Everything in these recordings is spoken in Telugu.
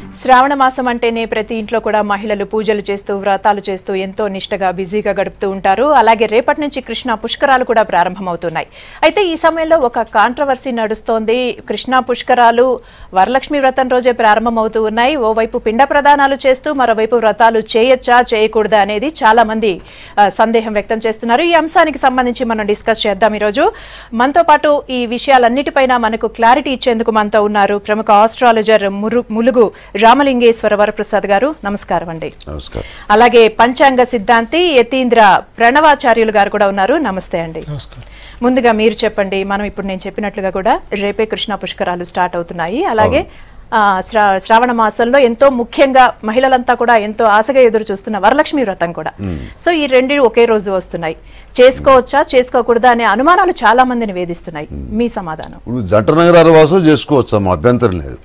శ్రావణ మాసం అంటేనే ప్రతి ఇంట్లో కూడా మహిళలు పూజలు చేస్తూ వ్రతాలు చేస్తూ ఎంతో నిష్టగా బిజీగా గడుపుతూ ఉంటారు అలాగే రేపటి నుంచి కృష్ణ పుష్కరాలు కూడా ప్రారంభమవుతున్నాయి అయితే ఈ సమయంలో ఒక కాంట్రవర్సీ నడుస్తోంది కృష్ణా పుష్కరాలు వరలక్ష్మి వ్రతం రోజే ప్రారంభమవుతూ ఉన్నాయి ఓవైపు పిండ ప్రదానాలు చేస్తూ మరోవైపు వ్రతాలు చేయొచ్చా చేయకూడదా అనేది చాలా మంది ఆ, సందేహం వ్యక్తం చేస్తున్నారు ఈ అంశానికి సంబంధించి మనం డిస్కస్ చేద్దాం ఈరోజు మనతో పాటు ఈ విషయాలన్నిటిపైన మనకు క్లారిటీ ఇచ్చేందుకు మనతో ఉన్నారు ప్రముఖ ఆస్ట్రాలజర్ మురు ములుగు రామలింగేశ్వర వరప్రసాద్ గారు నమస్కారం అండి నమస్కారం అలాగే పంచాంగ సిద్ధాంతి యతీంద్ర ప్రణవాచార్యులు గారు కూడా ఉన్నారు నమస్తే అండి ముందుగా మీరు చెప్పండి మనం ఇప్పుడు నేను చెప్పినట్లుగా కూడా రేపే కృష్ణ పుష్కరాలు స్టార్ట్ అవుతున్నాయి అలాగే ఆ, శ్రా శ్రావణ మాసంలో ఎంతో ముఖ్యంగా మహిళలంతా కూడా ఎంతో ఆశగా ఎదురు చూస్తున్న వరలక్ష్మి వ్రతం కూడా సో ఈ రెండు ఒకే రోజు వస్తున్నాయి చేసుకోవచ్చా చేసుకోకూడదా అనే అనుమానాలు చాలా మందిని వేధిస్తున్నాయి మీ సమాధానం ఇప్పుడు జంట నగరాల వాసం చేసుకోవచ్చమ్మా అభ్యంతరం లేదు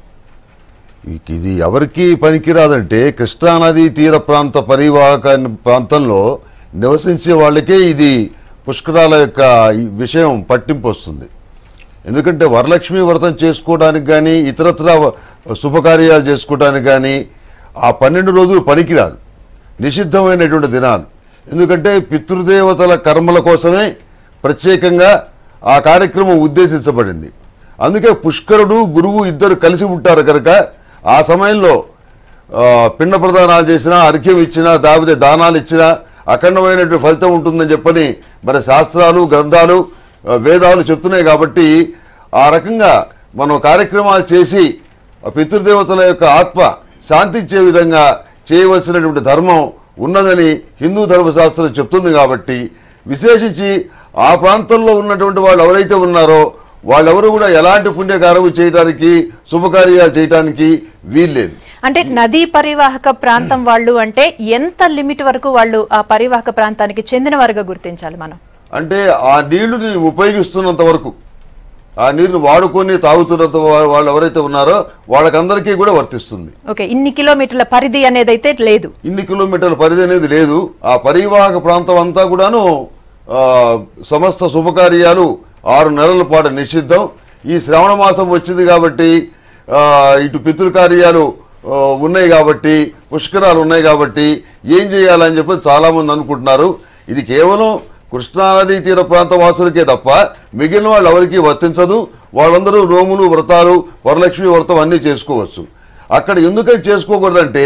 ఈ- ఇది ఎవరికి పనికిరాదంటే కృష్ణానది తీర ప్రాంత పరివాహక ప్రాంతంలో నివసించే వాళ్ళకే ఇది పుష్కరాల యొక్క ఈ విషయం పట్టింపు వస్తుంది ఎందుకంటే వరలక్ష్మి వ్రతం చేసుకోవడానికి కానీ ఇతరత్ర శుభకార్యాలు చేసుకోవడానికి కానీ ఆ పన్నెండు రోజులు పనికిరాదు నిషిద్ధమైనటువంటి దినాలు ఎందుకంటే పితృదేవతల కర్మల కోసమే ప్రత్యేకంగా ఆ కార్యక్రమం ఉద్దేశించబడింది అందుకే పుష్కరుడు గురువు ఇద్దరు కలిసి ఉంటారు కనుక ఆ సమయంలో ఆ, పిండ ప్రదానాలు చేసినా అర్ఘ్యం ఇచ్చినా దావితే దానాలు ఇచ్చినా అఖండమైనటువంటి ఫలితం ఉంటుందని చెప్పని మరి శాస్త్రాలు గ్రంథాలు ఆ, వేదాలు చెప్తున్నాయి కాబట్టి ఆ రకంగా మనం కార్యక్రమాలు చేసి ఆ పితృదేవతల యొక్క ఆత్మ శాంతించే విధంగా చేయవలసినటువంటి ధర్మం ఉన్నదని హిందూ ధర్మశాస్త్రం చెప్తుంది కాబట్టి విశేషించి ఆ ప్రాంతంలో ఉన్నటువంటి వాళ్ళు ఎవరైతే ఉన్నారో వాళ్ళెవరు కూడా ఎలాంటి పుణ్యకారము చేయడానికి శుభకార్యాలు చేయడానికి వీల్లేదు అంటే నదీ పరివాహక ప్రాంతం వాళ్ళు అంటే ఎంత లిమిట్ వరకు వాళ్ళు ఆ పరివాహక ప్రాంతానికి చెందిన వారుగా గుర్తించాలి మనం అంటే ఆ నీళ్లుని ఉపయోగిస్తున్నంత వరకు ఆ నీరుని వాడుకొని తాగుతున్నంత వా- వాళ్ళు ఎవరైతే ఉన్నారో వాళ్ళకందరికీ కూడా వర్తిస్తుంది ఓకే ఇన్ని కిలోమీటర్ల పరిధి అనేది అయితే లేదు ఇన్ని కిలోమీటర్ల పరిధి అనేది లేదు ఆ పరివాహక ప్రాంతం అంతా కూడాను ఆ, సమస్త శుభకార్యాలు ఆరు నెలల పాటు నిషిద్ధం ఈ శ్రావణ మాసం వచ్చింది కాబట్టి ఆ, ఇటు పితృకార్యాలు ఆ, ఉన్నాయి కాబట్టి పుష్కరాలు ఉన్నాయి కాబట్టి ఏం చేయాలని చెప్పి చాలామంది అనుకుంటున్నారు ఇది కేవలం కృష్ణానదీ తీర ప్రాంత వాసులకే తప్ప మిగిలిన వాళ్ళు ఎవరికీ వర్తించదు వాళ్ళందరూ నోములు వ్రతాలు వరలక్ష్మి వ్రతం అన్నీ చేసుకోవచ్చు అక్కడ ఎందుకని చేసుకోకూడదంటే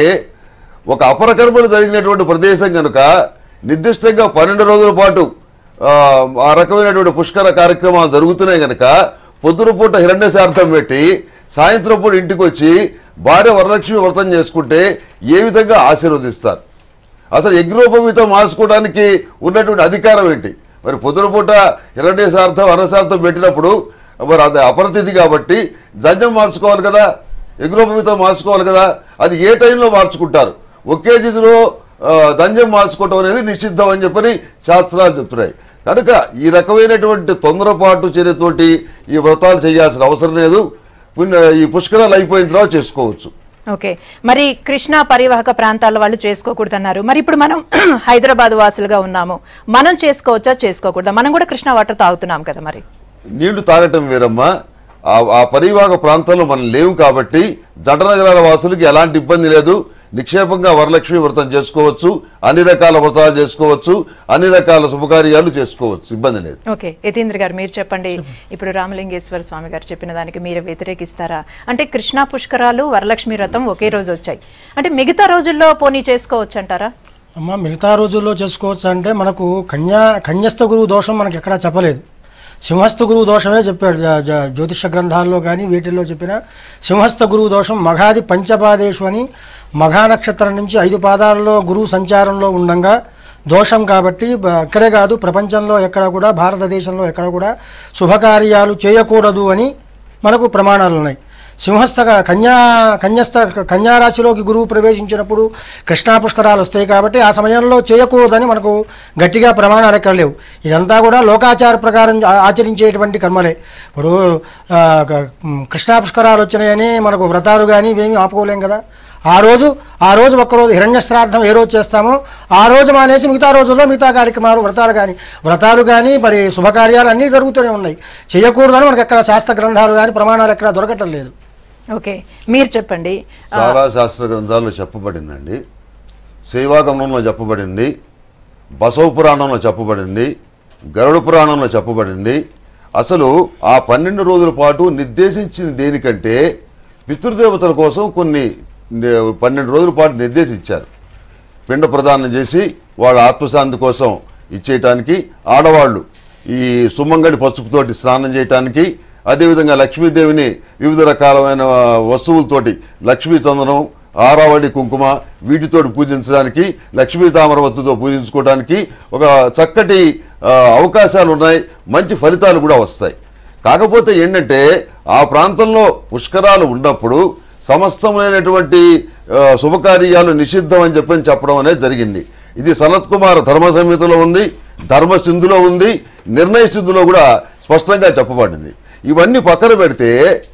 ఒక అపరకర్మలు జరిగినటువంటి ప్రదేశం కనుక నిర్దిష్టంగా పన్నెండు రోజుల పాటు ఆ, ఆ రకమైనటువంటి పుష్కర కార్యక్రమాలు జరుగుతున్నాయి కనుక పొద్దున పూట హిరణ్యశార్థం పెట్టి సాయంత్రం పూట ఇంటికి వచ్చి భార్య వరలక్ష్మి వ్రతం చేసుకుంటే ఏ విధంగా ఆశీర్వదిస్తారు అసలు యజ్ఞోపవీతం మార్చుకోవడానికి ఉన్నటువంటి అధికారం ఏంటి మరి పొద్దున పూట హిరణ్యశార్థం అరశార్థం పెట్టినప్పుడు మరి అది అపరతిథి కాబట్టి జంజం మార్చుకోవాలి కదా యజ్ఞోపవీతం మార్చుకోవాలి కదా అది ఏ టైంలో మార్చుకుంటారు ఒకే తిథిలో ఆ, దంజం మార్చుకోవటం అనేది నిషిద్ధం అని చెప్పని శాస్త్రాలు చెప్తున్నాయి కనుక ఈ రకమైనటువంటి తొందరపాటు చర్యతోటి ఈ వ్రతాలు చేయాల్సిన అవసరం లేదు పుణ్య ఈ పుష్కరాలు అయిపోయిన తర్వాత చేసుకోవచ్చు ఓకే మరి కృష్ణా పరివాహక ప్రాంతాల వాళ్ళు చేసుకోకూడదన్నారు మరి ఇప్పుడు మనం హైదరాబాద్ వాసులుగా ఉన్నాము మనం చేసుకోవచ్చా చేసుకోకూడదా మనం కూడా కృష్ణా వాటర్ తాగుతున్నాం కదా మరి నీళ్లు తాగటం వేరమ్మా ఆ ఆ పరివాహక ప్రాంతంలో మనం లేవు కాబట్టి జటనగరాల వాసులకి ఎలాంటి ఇబ్బంది లేదు నిక్షేపంగా వరలక్ష్మి వ్రతం చేసుకోవచ్చు అన్ని రకాల వ్రతాలు చేసుకోవచ్చు అన్ని రకాల శుభకార్యాలు చేసుకోవచ్చు ఇబ్బంది లేదు ఓకే యతీంద్ర గారు మీరు చెప్పండి ఇప్పుడు రామలింగేశ్వర స్వామి గారు చెప్పిన దానికి మీరు వ్యతిరేకిస్తారా అంటే కృష్ణా పుష్కరాలు వరలక్ష్మి వ్రతం ఒకే రోజు వచ్చాయి అంటే మిగతా రోజుల్లో పోనీ చేసుకోవచ్చు అంటారా అమ్మ మిగతా రోజుల్లో చేసుకోవచ్చు అంటే మనకు కన్యా కన్యస్థ గురువు దోషం మనకి ఎక్కడా చెప్పలేదు సింహస్థ గురువు దోషమే చెప్పాడు జ- జ- జ్యోతిష గ్రంథాల్లో కానీ వీటిల్లో చెప్పిన సింహస్థ గురువు దోషం మఘాది పంచపాదేశు అని మఘా నక్షత్రం నుంచి ఐదు పాదాలలో గురువు సంచారంలో ఉండంగా దోషం కాబట్టి బ- ఇక్కడే కాదు ప్రపంచంలో ఎక్కడ కూడా భారతదేశంలో ఎక్కడ కూడా శుభకార్యాలు చేయకూడదు అని మనకు ప్రమాణాలు ఉన్నాయి సింహస్థ కన్యా కన్యస్థ కన్యారాశిలోకి గురువు ప్రవేశించినప్పుడు కృష్ణా పుష్కరాలు వస్తాయి కాబట్టి ఆ సమయంలో చేయకూడదని మనకు గట్టిగా ప్రమాణాలు ఎక్కడ లేవు ఇదంతా కూడా లోకాచార ప్రకారం ఆ- ఆచరించేటువంటి కర్మలే ఇప్పుడు ఆ, క- మ్, కృష్ణా పుష్కరాలు వచ్చినాయని మనకు వ్రతాలు కానీ ఇవేమీ ఆపుకోలేం కదా ఆ రోజు ఆ రోజు ఒక్కరోజు హిరణ్య శ్రాద్ధం ఏ రోజు చేస్తామో ఆ రోజు మానేసి మిగతా రోజుల్లో మిగతా కార్యక్రమాలు వ్రతాలు కానీ వ్రతాలు కానీ మరి శుభకార్యాలు అన్నీ జరుగుతూనే ఉన్నాయి చేయకూడదని మనకు ఎక్కడ శాస్త్ర గ్రంథాలు కానీ ప్రమాణాలు ఎక్కడ దొరకటం లేదు ఓకే మీరు చెప్పండి ఆ, చాలా శాస్త్ర గ్రంథాల్లో చెప్పబడిందండి శైవాగమనంలో చెప్పబడింది బసవ పురాణంలో చెప్పబడింది గరుడ పురాణంలో చెప్పబడింది అసలు ఆ పన్నెండు రోజుల పాటు నిర్దేశించింది దేనికంటే పితృదేవతల కోసం కొన్ని నే- పన్నెండు రోజుల పాటు నిర్దేశించారు పిండ ప్రదానం చేసి వాళ్ళ ఆత్మశాంతి కోసం ఇచ్చేయటానికి ఆడవాళ్ళు ఈ సుమంగడి పసుపుతోటి స్నానం చేయటానికి అదేవిధంగా లక్ష్మీదేవిని వివిధ రకాలమైన వస్తువులతోటి లక్ష్మీ చందనం ఆరావళి కుంకుమ వీటితోటి పూజించడానికి లక్ష్మీ తామరవత్తుతో పూజించుకోవడానికి ఒక చక్కటి ఆ, అవకాశాలు ఉన్నాయి మంచి ఫలితాలు కూడా వస్తాయి కాకపోతే ఏంటంటే ఆ ప్రాంతంలో పుష్కరాలు ఉన్నప్పుడు సమస్తమైనటువంటి ఆ, శుభకార్యాలు నిషిద్ధం అని చెప్పని చెప్పడం అనేది జరిగింది ఇది సనత్ కుమార్ ధర్మ సంహితలో ఉంది ధర్మ సింధులో ఉంది నిర్ణయ సింధులో కూడా స్పష్టంగా చెప్పబడింది ఇవన్నీ పక్కన పెడితే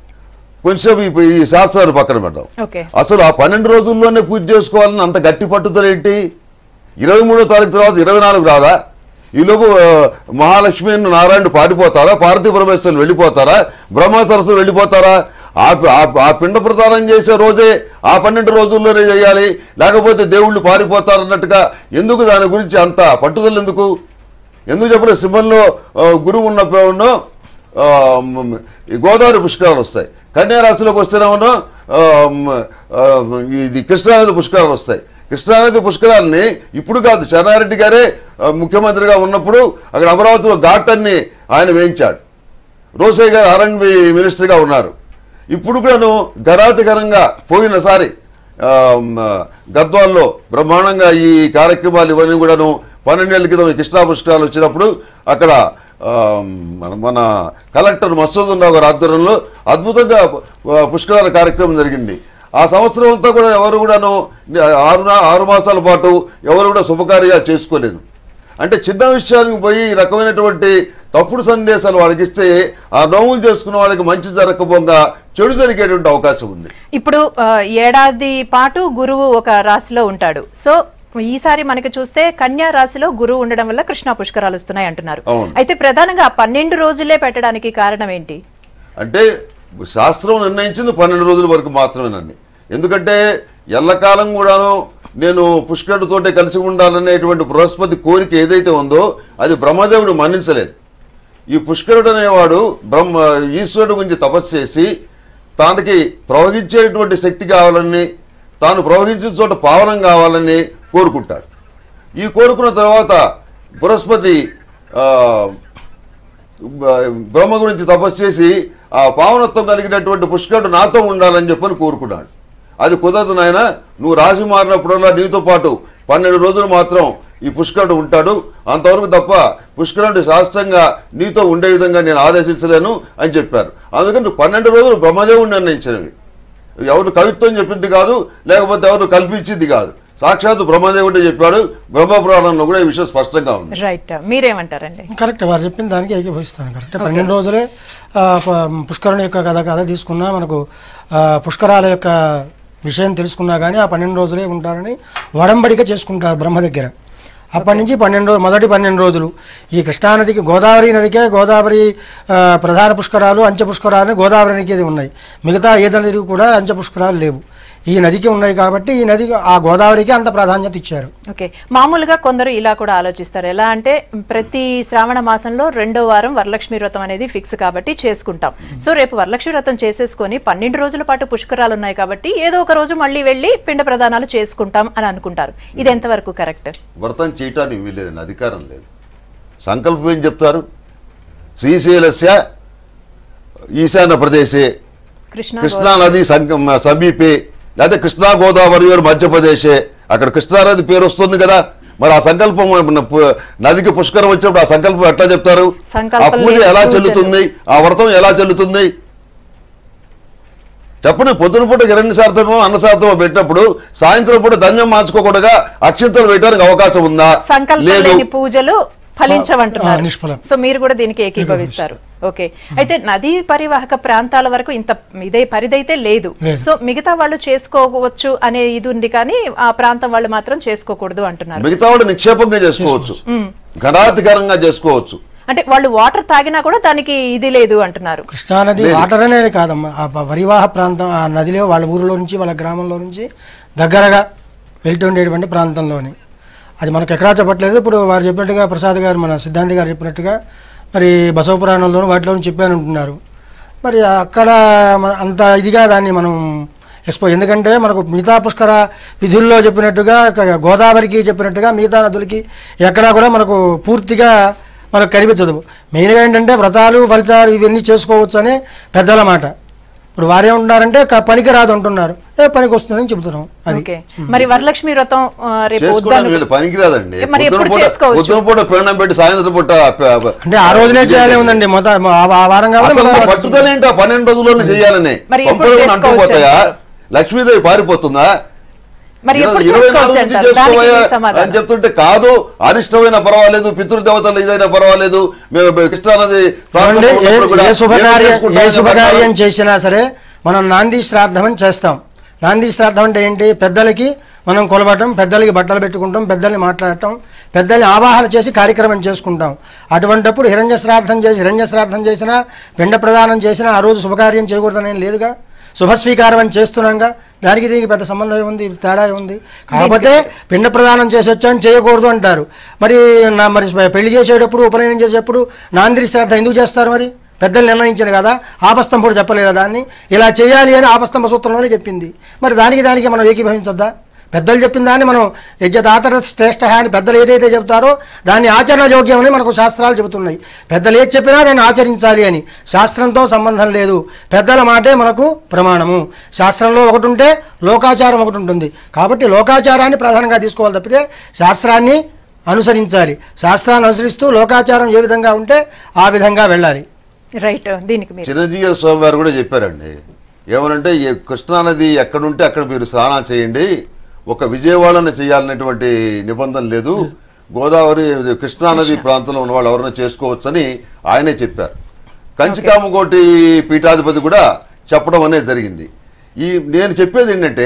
కొంచెం ఈ- ఈ శాస్త్రాలు పక్కన పెడదాం ఓకే అసలు ఆ పన్నెండు రోజుల్లోనే పూజ చేసుకోవాలని అంత గట్టి పట్టుదల ఏంటి ఇరవై మూడో తారీఖు తర్వాత ఇరవై నాలుగు రాదా ఈలోపు ఆ, మహాలక్ష్మి నారాయణ పారిపోతారా పార్వతీ పరమేశ్వరులు వెళ్ళిపోతారా బ్రహ్మ సరస్సులు వెళ్ళిపోతారా ఆ ఆ- ఆ పిండ ప్రదానం చేసే రోజే ఆ పన్నెండు రోజుల్లోనే చేయాలి లేకపోతే దేవుళ్ళు పారిపోతారన్నట్టుగా ఎందుకు దాని గురించి అంత పట్టుదల ఎందుకు ఎందుకు చెప్పలేదు సింహంలో ఆ, గురువు ఉన్నప్పుడు ఆ, మ్, ఈ గోదావరి పుష్కరాలు వస్తాయి కన్యారాశిలోకి వస్తేనేమో ఆ, మ్, ఆ, ఇది కృష్ణానది పుష్కరాలు వస్తాయి కృష్ణానది పుష్కరాలని ఇప్పుడు కాదు చెన్నారెడ్డి గారే ఆ, ముఖ్యమంత్రిగా ఉన్నప్పుడు అక్కడ అమరావతిలో ఘాటాన్ని ఆయన వేయించాడు రోసయ్య గారు ఆర్ఎండ్బి మినిస్టర్గా ఉన్నారు ఇప్పుడు కూడాను ఘరాతిఘనంగా పోయినసారి ఆ, మ్, గద్వాల్లో బ్రహ్మాండంగా ఈ కార్యక్రమాలు ఇవన్నీ కూడాను పన్నెండేళ్ల క్రితం ఈ కృష్ణా పుష్కరాలు వచ్చినప్పుడు అక్కడ ఆ, మన మన కలెక్టర్ మసూదుల్లాహ్ గారి ఆధ్వర్యంలో అద్భుతంగా ఆ, పుష్కరాల కార్యక్రమం జరిగింది ఆ సంవత్సరం అంతా కూడా ఎవరు కూడాను ఆరు నా- ఆరు మాసాల పాటు ఎవరు కూడా శుభకార్యాలు చేసుకోలేదు అంటే చిన్న విషయానికి పోయి ఈ రకమైనటువంటి తప్పుడు సందేశాలు వాళ్ళకి ఇస్తే ఆ నోవులు చేసుకున్న వాళ్ళకి మంచి జరగకపోగా చెడు జరిగేటువంటి అవకాశం ఉంది ఇప్పుడు ఆ, ఏడాది పాటు గురువు ఒక రాశిలో ఉంటాడు సో ఈసారి మనకి చూస్తే కన్యా రాశిలో గురువు ఉండడం వల్ల కృష్ణా పుష్కరాలు వస్తున్నాయి అంటున్నారు అవును. అయితే ప్రధానంగా ఆ పన్నెండు రోజులే పెట్టడానికి కారణం ఏంటి అంటే శాస్త్రం నిర్ణయించింది పన్నెండు రోజుల వరకు మాత్రమేనండి ఎందుకంటే ఎల్లకాలం కూడాను నేను పుష్కరుడితోటే కలిసి ఉండాలనేటువంటి బృహస్పతి కోరిక ఏదైతే ఉందో అది బ్రహ్మదేవుడు మన్నించలేదు ఈ పుష్కరుడు అనేవాడు బ్రహ్మ ఈశ్వరుడు గురించి తపస్సు చేసి తనకి ప్రవహించేటువంటి శక్తి కావాలని తాను ప్రవహించిన చోట పావనం కావాలని కోరుకుంటాడు ఈ కోరుకున్న తర్వాత బృహస్పతి ఆ, బ- బ్రహ్మ గురించి తపస్సు చేసి ఆ పావనత్వం కలిగినటువంటి పుష్కరుడు నాతో ఉండాలని చెప్పని కోరుకున్నాడు అది కుదరదు నాయన నువ్వు రాశి మారినప్పుడల్లా నీతో పాటు పన్నెండు రోజులు మాత్రం ఈ పుష్కరుడు ఉంటాడు అంతవరకు తప్ప పుష్కరుడు శాస్త్రంగా నీతో ఉండే విధంగా నేను ఆదేశించలేను అని చెప్పారు అందుకని పన్నెండు రోజులు బ్రహ్మదేవుడు నిర్ణయించినవి ఎవరు కవిత్వం చెప్పింది కాదు లేకపోతే ఎవరు కల్పించింది కాదు సాక్షాత్ బ్రహ్మదేవుడే చెప్పాడు బ్రహ్మ పురాణంలో కూడా ఈ విషయం స్పష్టంగా ఉంది రైట్ మీరేమంటారండి కరెక్ట్ వారు చెప్పిన దానికి ఏకీభవిస్తాను కరెక్ట్ పన్నెండు రోజులే ఆ, ప- పుష్కరుని యొక్క కథ కథ తీసుకున్నా మనకు ఆ, పుష్కరాల యొక్క విషయం తెలుసుకున్నా కానీ ఆ పన్నెండు రోజులే ఉంటారని వడంబడిక చేసుకుంటారు బ్రహ్మ దగ్గర అప్పటి నుంచి పన్నెండు రోజు మొదటి పన్నెండు రోజులు ఈ కృష్ణానదికి గోదావరి నదికే గోదావరి ఆ, ప్రధాన పుష్కరాలు అంచె పుష్కరాలు గోదావరి నదికి ఉన్నాయి మిగతా ఏ నదికి కూడా అంచె పుష్కరాలు లేవు ఈ నదికి ఉన్నాయి కాబట్టి ఈ నది ఆ గోదావరికి అంత ప్రాధాన్యత ఇచ్చారు ఓకే మామూలుగా కొందరు ఇలా కూడా ఆలోచిస్తారు ఎలా అంటే ప్రతి శ్రావణ మాసంలో రెండో వారం వరలక్ష్మి వ్రతం అనేది ఫిక్స్ కాబట్టి చేసుకుంటాం సో రేపు వరలక్ష్మి వ్రతం చేసేసుకొని పన్నెండు రోజుల పాటు పుష్కరాలు ఉన్నాయి కాబట్టి ఏదో ఒక రోజు మళ్ళీ వెళ్ళి పిండ ప్రదానాలు చేసుకుంటాం అని అనుకుంటారు ఇది ఎంతవరకు కరెక్ట్ వ్రతం చేయటానికి వీల్లేదని అధికారం లేదు సంకల్పం ఏం చెప్తారు శ్రీశైలస్య ఈశాన్య ప్రదేశే కృష్ణ కృష్ణా నది సంగమ సమీపే లేదా కృష్ణా గోదావరి గారు మధ్యప్రదేశే అక్కడ కృష్ణానది పేరు వస్తుంది కదా మరి ఆ సంకల్పం మన పు- నదికి పుష్కరం వచ్చినప్పుడు ఆ సంకల్పం ఎట్లా చెప్తారు ఆ సంకల్పం పూజ లేని ఎలా పూజలు. చెల్లుతుంది ఆ వ్రతం ఎలా చెల్లుతుంది చెప్పండి పొద్దున పూట గిరణ్య శాతమో అన్న శాతమో పెట్టినప్పుడు సాయంత్రం పూట ధన్యం మార్చుకోకుండా అక్షింతలు వేయడానికి అవకాశం ఉందా సంకల్పం లేదు లేని పూజలు ఫలించవంటున్నారు ఆ, నిష్ఫలం. సో మీరు కూడా దీనికి ఏకీభవిస్తారు ఓకే అయితే నదీ పరివాహక ప్రాంతాల వరకు ఇంత ఇదే పరిదైతే లేదు లేదు. సో మిగతా వాళ్ళు చేసుకోవచ్చు అనే ఇది ఉంది కానీ ఆ ప్రాంతం వాళ్ళు మాత్రం చేసుకోకూడదు అంటున్నారు మిగతా వాడు నిక్షేపంగా చేసుకోవచ్చు ఘనాధికారంగా చేసుకోవచ్చు అంటే వాళ్ళు వాటర్ తాగినా కూడా దానికి ఇది లేదు అంటున్నారు కృష్ణానది వాటర్ అనేది కాదమ్మా ఆ ప- పరివాహ ప్రాంతం ఆ నదిలో వాళ్ళ ఊరిలో నుంచి వాళ్ళ గ్రామంలో నుంచి దగ్గరగా వెళ్తుండేటువంటి ప్రాంతంలోని అది మనకు ఎక్కడా చెప్పట్లేదు ఇప్పుడు వారు చెప్పినట్టుగా ప్రసాద్ గారు మన సిద్ధాంతి గారు చెప్పినట్టుగా మరి బసవ పురాణంలోనూ వాటిలోనూ చెప్పాను అంటున్నారు మరి అక్కడ మన అంత ఇదిగా దాన్ని మనం ఎక్స్పో ఎందుకంటే మనకు మిగతా పుష్కర విధుల్లో చెప్పినట్టుగా క- గోదావరికి చెప్పినట్టుగా మిగతా నదులకి ఎక్కడా కూడా మనకు పూర్తిగా మనకు కనిపించదు మెయిన్గా ఏంటంటే వ్రతాలు ఫలితాలు ఇవన్నీ చేసుకోవచ్చు అనే పెద్దల మాట ఇప్పుడు వారేమంటున్నారంటే క- పనికి రాదు అంటున్నారు ఏ పనికి వస్తుందని చెబుతున్నాం అది ఓకే మరి వరలక్ష్మి వ్రతం ఆ, రేపు చేసుకోవడానికి వద్దను వీళ్ళు పనికిరాదండి మరి ఎప్పుడు పొద్దున పూట- చేసుకోవచ్చు? పొద్దున పూట పెండం పెట్టి సాయంత్రం పూట ప- ప- అంటే ఆ రోజునే చేయాలి ఉందండి మొత్తం ఆ ఆ వారం కాబట్టి అసలు మొదలు పట్టుదల ఏంటి ఆ పన్నెండు రోజుల్లోనే చేయాలని మరి ఎప్పుడు పంపలు చేసుకోవచ్చు అంటుకుపోతాయా అంటారు? లక్ష్మీదేవి పారిపోతుందా మరి ఎప్పుడు ఇరవై నాలుగు చేసుకోవచ్చు నుంచి అంటారు దానికి చేసుకోవయ్యా మీ సమాధానం అని చెప్తుంటే కాదు అరిష్టమైన పర్వాలేదు పితృదేవతలు ఇదైనా పర్వాలేదు మేము కృష్ణానది ప్రాంతంలో ఏమండి? ఏ- ఉన్నప్పుడు కూడా ఏ శుభకార్యం మేము చేసుకుంటాం ఏ శుభకార్యం చేసినా సరే మనం నాంది శ్రాద్ధం అని చేస్తాం నాంది శ్రాద్ధం అంటే ఏంటి పెద్దలకి మనం కొలవటం పెద్దలకి బట్టలు పెట్టుకుంటాం పెద్దల్ని మాట్లాడటం పెద్దల్ని ఆవాహన చేసి కార్యక్రమం చేసుకుంటాం అటువంటప్పుడు హిరణ్య శ్రాద్ధం చేసి హిరణ్య శ్రాద్ధం చేసినా పిండ ప్రదానం చేసినా ఆ రోజు శుభకార్యం చేయకూడదని ఏం లేదుగా శుభస్వీకారం అని చేస్తున్నాగా దానికి దీనికి పెద్ద సంబంధం ఏముంది తేడా ఏముంది కాకపోతే పిండ ప్రదానం చేసి వచ్చాను చేయకూడదు అంటారు మరి నా మరి పెళ్లి చేసేటప్పుడు ఉపనయనం చేసేటప్పుడు నాందిరి శ్రాద్ధ ఎందుకు చేస్తారు మరి పెద్దలు నిర్ణయించారు కదా ఆపస్తంభుడు చెప్పలేదా దాన్ని ఇలా చేయాలి అని ఆపస్తంభ సూత్రంలోనే చెప్పింది మరి దానికి దానికి మనం ఏకీభవించొద్దా పెద్దలు చెప్పిన దాన్ని మనం యజ్ఞదాతర శ్రేష్ఠ అని పెద్దలు ఏదైతే చెప్తారో దాన్ని ఆచరణ యోగ్యమని మనకు శాస్త్రాలు చెబుతున్నాయి పెద్దలు ఏది చెప్పినా దాన్ని ఆచరించాలి అని శాస్త్రంతో సంబంధం లేదు పెద్దల మాటే మనకు ప్రమాణము శాస్త్రంలో ఒకటి ఉంటే లోకాచారం ఒకటి ఉంటుంది కాబట్టి లోకాచారాన్ని ప్రధానంగా తీసుకోవాలి తప్పితే శాస్త్రాన్ని అనుసరించాలి శాస్త్రాన్ని అనుసరిస్తూ లోకాచారం ఏ విధంగా ఉంటే ఆ విధంగా వెళ్ళాలి రైట్ దీనికి మీరు చిరంజీవి స్వామి వారు కూడా చెప్పారండి ఏమనంటే ఈ కృష్ణానది ఎక్కడుంటే అక్కడ మీరు స్నానం చేయండి ఒక విజయవాడను చేయాలనేటువంటి నిబంధన లేదు గోదావరి కృష్ణానది ప్రాంతంలో ఉన్న వాళ్ళు ఎవరైనా చేసుకోవచ్చని ఆయనే చెప్పారు కంచికామకోటి పీఠాధిపతి కూడా చెప్పడం అనేది జరిగింది ఈ నేను చెప్పేది ఏంటంటే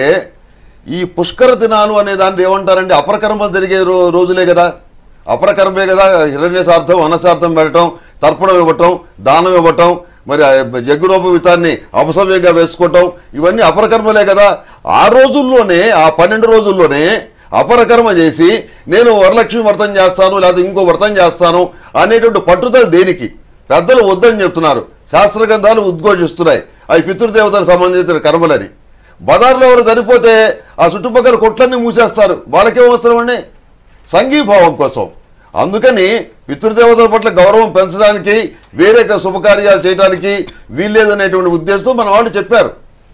ఈ పుష్కర దినాలు అనే దాన్ని ఏమంటారంటే అపరకర్మ జరిగే రో రోజులే కదా అపరకర్మే కదా హిరణ్యసార్థం అనసార్థం పెట్టడం తర్పణం ఇవ్వటం దానం ఇవ్వటం మరి ఆ యజ్ఞోపవితాన్ని అపసవ్యంగా వేసుకోవటం ఇవన్నీ అపరకర్మలే కదా ఆ రోజుల్లోనే ఆ పన్నెండు రోజుల్లోనే అపరకర్మ చేసి నేను వరలక్ష్మి వ్రతం చేస్తాను లేదా ఇంకో వ్రతం చేస్తాను అనేటువంటి పట్టుదల దేనికి పెద్దలు వద్దని చెప్తున్నారు శాస్త్ర గ్రంథాలు ఉద్ఘోషిస్తున్నాయి అవి పితృదేవతలకు సంబంధించిన కర్మలని బజార్లో ఎవరు చనిపోతే ఆ చుట్టుపక్కల కొట్లన్నీ మూసేస్తారు వాళ్ళకేం అవసరం అండి సంఘీభావం కోసం అందుకని పితృదేవతల పట్ల గౌరవం పెంచడానికి వేరే క- శుభకార్యాలు చేయడానికి వీల్లేదనేటువంటి ఉద్దేశంతో మన వాళ్ళు చెప్పారు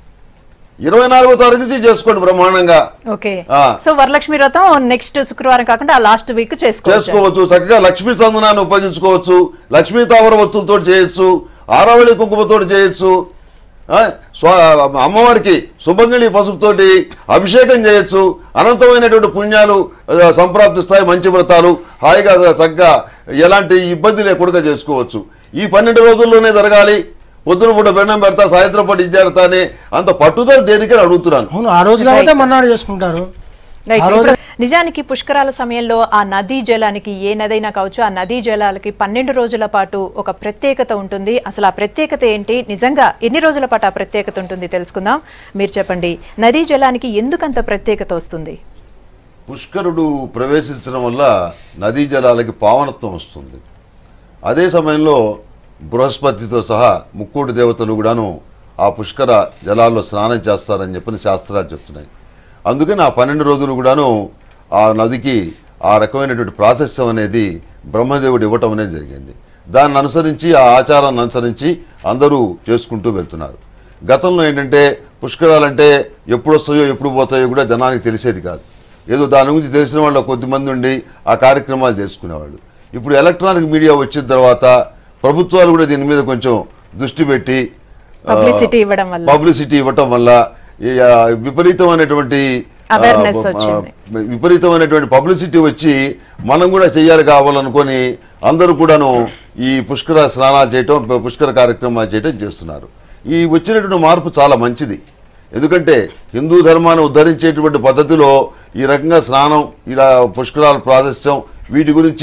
ఇరవై నాలుగో తారీఖు నుంచి చేసుకోండి బ్రహ్మాండంగా ఓకే ఆ. సో వరలక్ష్మి వ్రతం నెక్స్ట్ శుక్రవారం కాకుండా లాస్ట్ వీక్ చేసుకోవచ్చు చేసుకోవచ్చు చక్కగా లక్ష్మీ చందనాన్ని ఉపయోగించుకోవచ్చు లక్ష్మీ తావర వత్తులతో చేయొచ్చు ఆరావళి కుంకుమతో చేయొచ్చు ఆ, స్వ అమ్మవారికి సుభంగిణి పసుపుతోటి అభిషేకం చేయొచ్చు అనంతమైనటువంటి పుణ్యాలు ఆ, సంప్రాప్తిస్తాయి మంచి వ్రతాలు హాయిగా చక్కగా ఎలాంటి ఇబ్బంది లేకుండా చేసుకోవచ్చు ఈ పన్నెండు రోజుల్లోనే జరగాలి పొద్దున పూట బెండం పెడతా సాయంత్రం పూట ఇది చేరతా అని అంత పట్టుదల దేనికని అడుగుతున్నాను అవును ఆ రోజు కాబట్టి మన్నాడు చేసుకుంటారు రైట్ ఆ రోజు ఇప్పుడు నిజానికి పుష్కరాల సమయంలో ఆ నదీ జలానికి ఏ నదైనా కావచ్చు ఆ నదీ జలాలకి పన్నెండు రోజుల పాటు ఒక ప్రత్యేకత ఉంటుంది అసలు ఆ ప్రత్యేకత ఏంటి నిజంగా ఎన్ని రోజుల పాటు ఆ ప్రత్యేకత ఉంటుంది తెలుసుకుందాం మీరు చెప్పండి నదీ జలానికి ఎందుకంత ప్రత్యేకత వస్తుంది పుష్కరుడు ప్రవేశించడం వల్ల నదీ జలాలకి పావనత్వం వస్తుంది అదే సమయంలో బృహస్పతితో సహా ముక్కోటి దేవతలు కూడాను ఆ పుష్కర జలాల్లో స్నానం చేస్తారని చెప్పిన శాస్త్రాలు చెప్తున్నాయి అందుకని ఆ పన్నెండు రోజులు కూడాను ఆ నదికి ఆ రకమైనటువంటి ప్రాశస్త్యం అనేది బ్రహ్మదేవుడు ఇవ్వటం అనేది జరిగింది దాన్ని అనుసరించి ఆ ఆచారాన్ని అనుసరించి అందరూ చేసుకుంటూ వెళ్తున్నారు గతంలో ఏంటంటే పుష్కరాలంటే ఎప్పుడు వస్తాయో ఎప్పుడు పోతాయో కూడా జనానికి తెలిసేది కాదు ఏదో దాని గురించి తెలిసిన వాళ్ళు కొద్దిమంది ఉండి ఆ కార్యక్రమాలు చేసుకునేవాళ్ళు ఇప్పుడు ఎలక్ట్రానిక్ మీడియా వచ్చిన తర్వాత ప్రభుత్వాలు కూడా దీని మీద కొంచెం దృష్టి పెట్టి ఆ, పబ్లిసిటీ ఇవ్వడం వల్ల పబ్లిసిటీ ఇవ్వటం వల్ల ఈ, ఆ, విపరీతమైనటువంటి ఆ, Awareness ఆ, వచ్చింది. విపరీతమైనటువంటి పబ్లిసిటీ వచ్చి మనం కూడా చెయ్యాలి కావాలనుకొని అందరూ కూడాను ఈ పుష్కర స్నానాలు చేయటం పుష్కర కార్యక్రమాలు చేయటం చేస్తున్నారు ఈ వచ్చినటువంటి మార్పు చాలా మంచిది ఎందుకంటే హిందూ ధర్మాన్ని ఉద్ధరించేటువంటి పద్ధతిలో ఈ రకంగా స్నానం ఇలా పుష్కరాల ప్రాశస్త్యం వీటి గురించి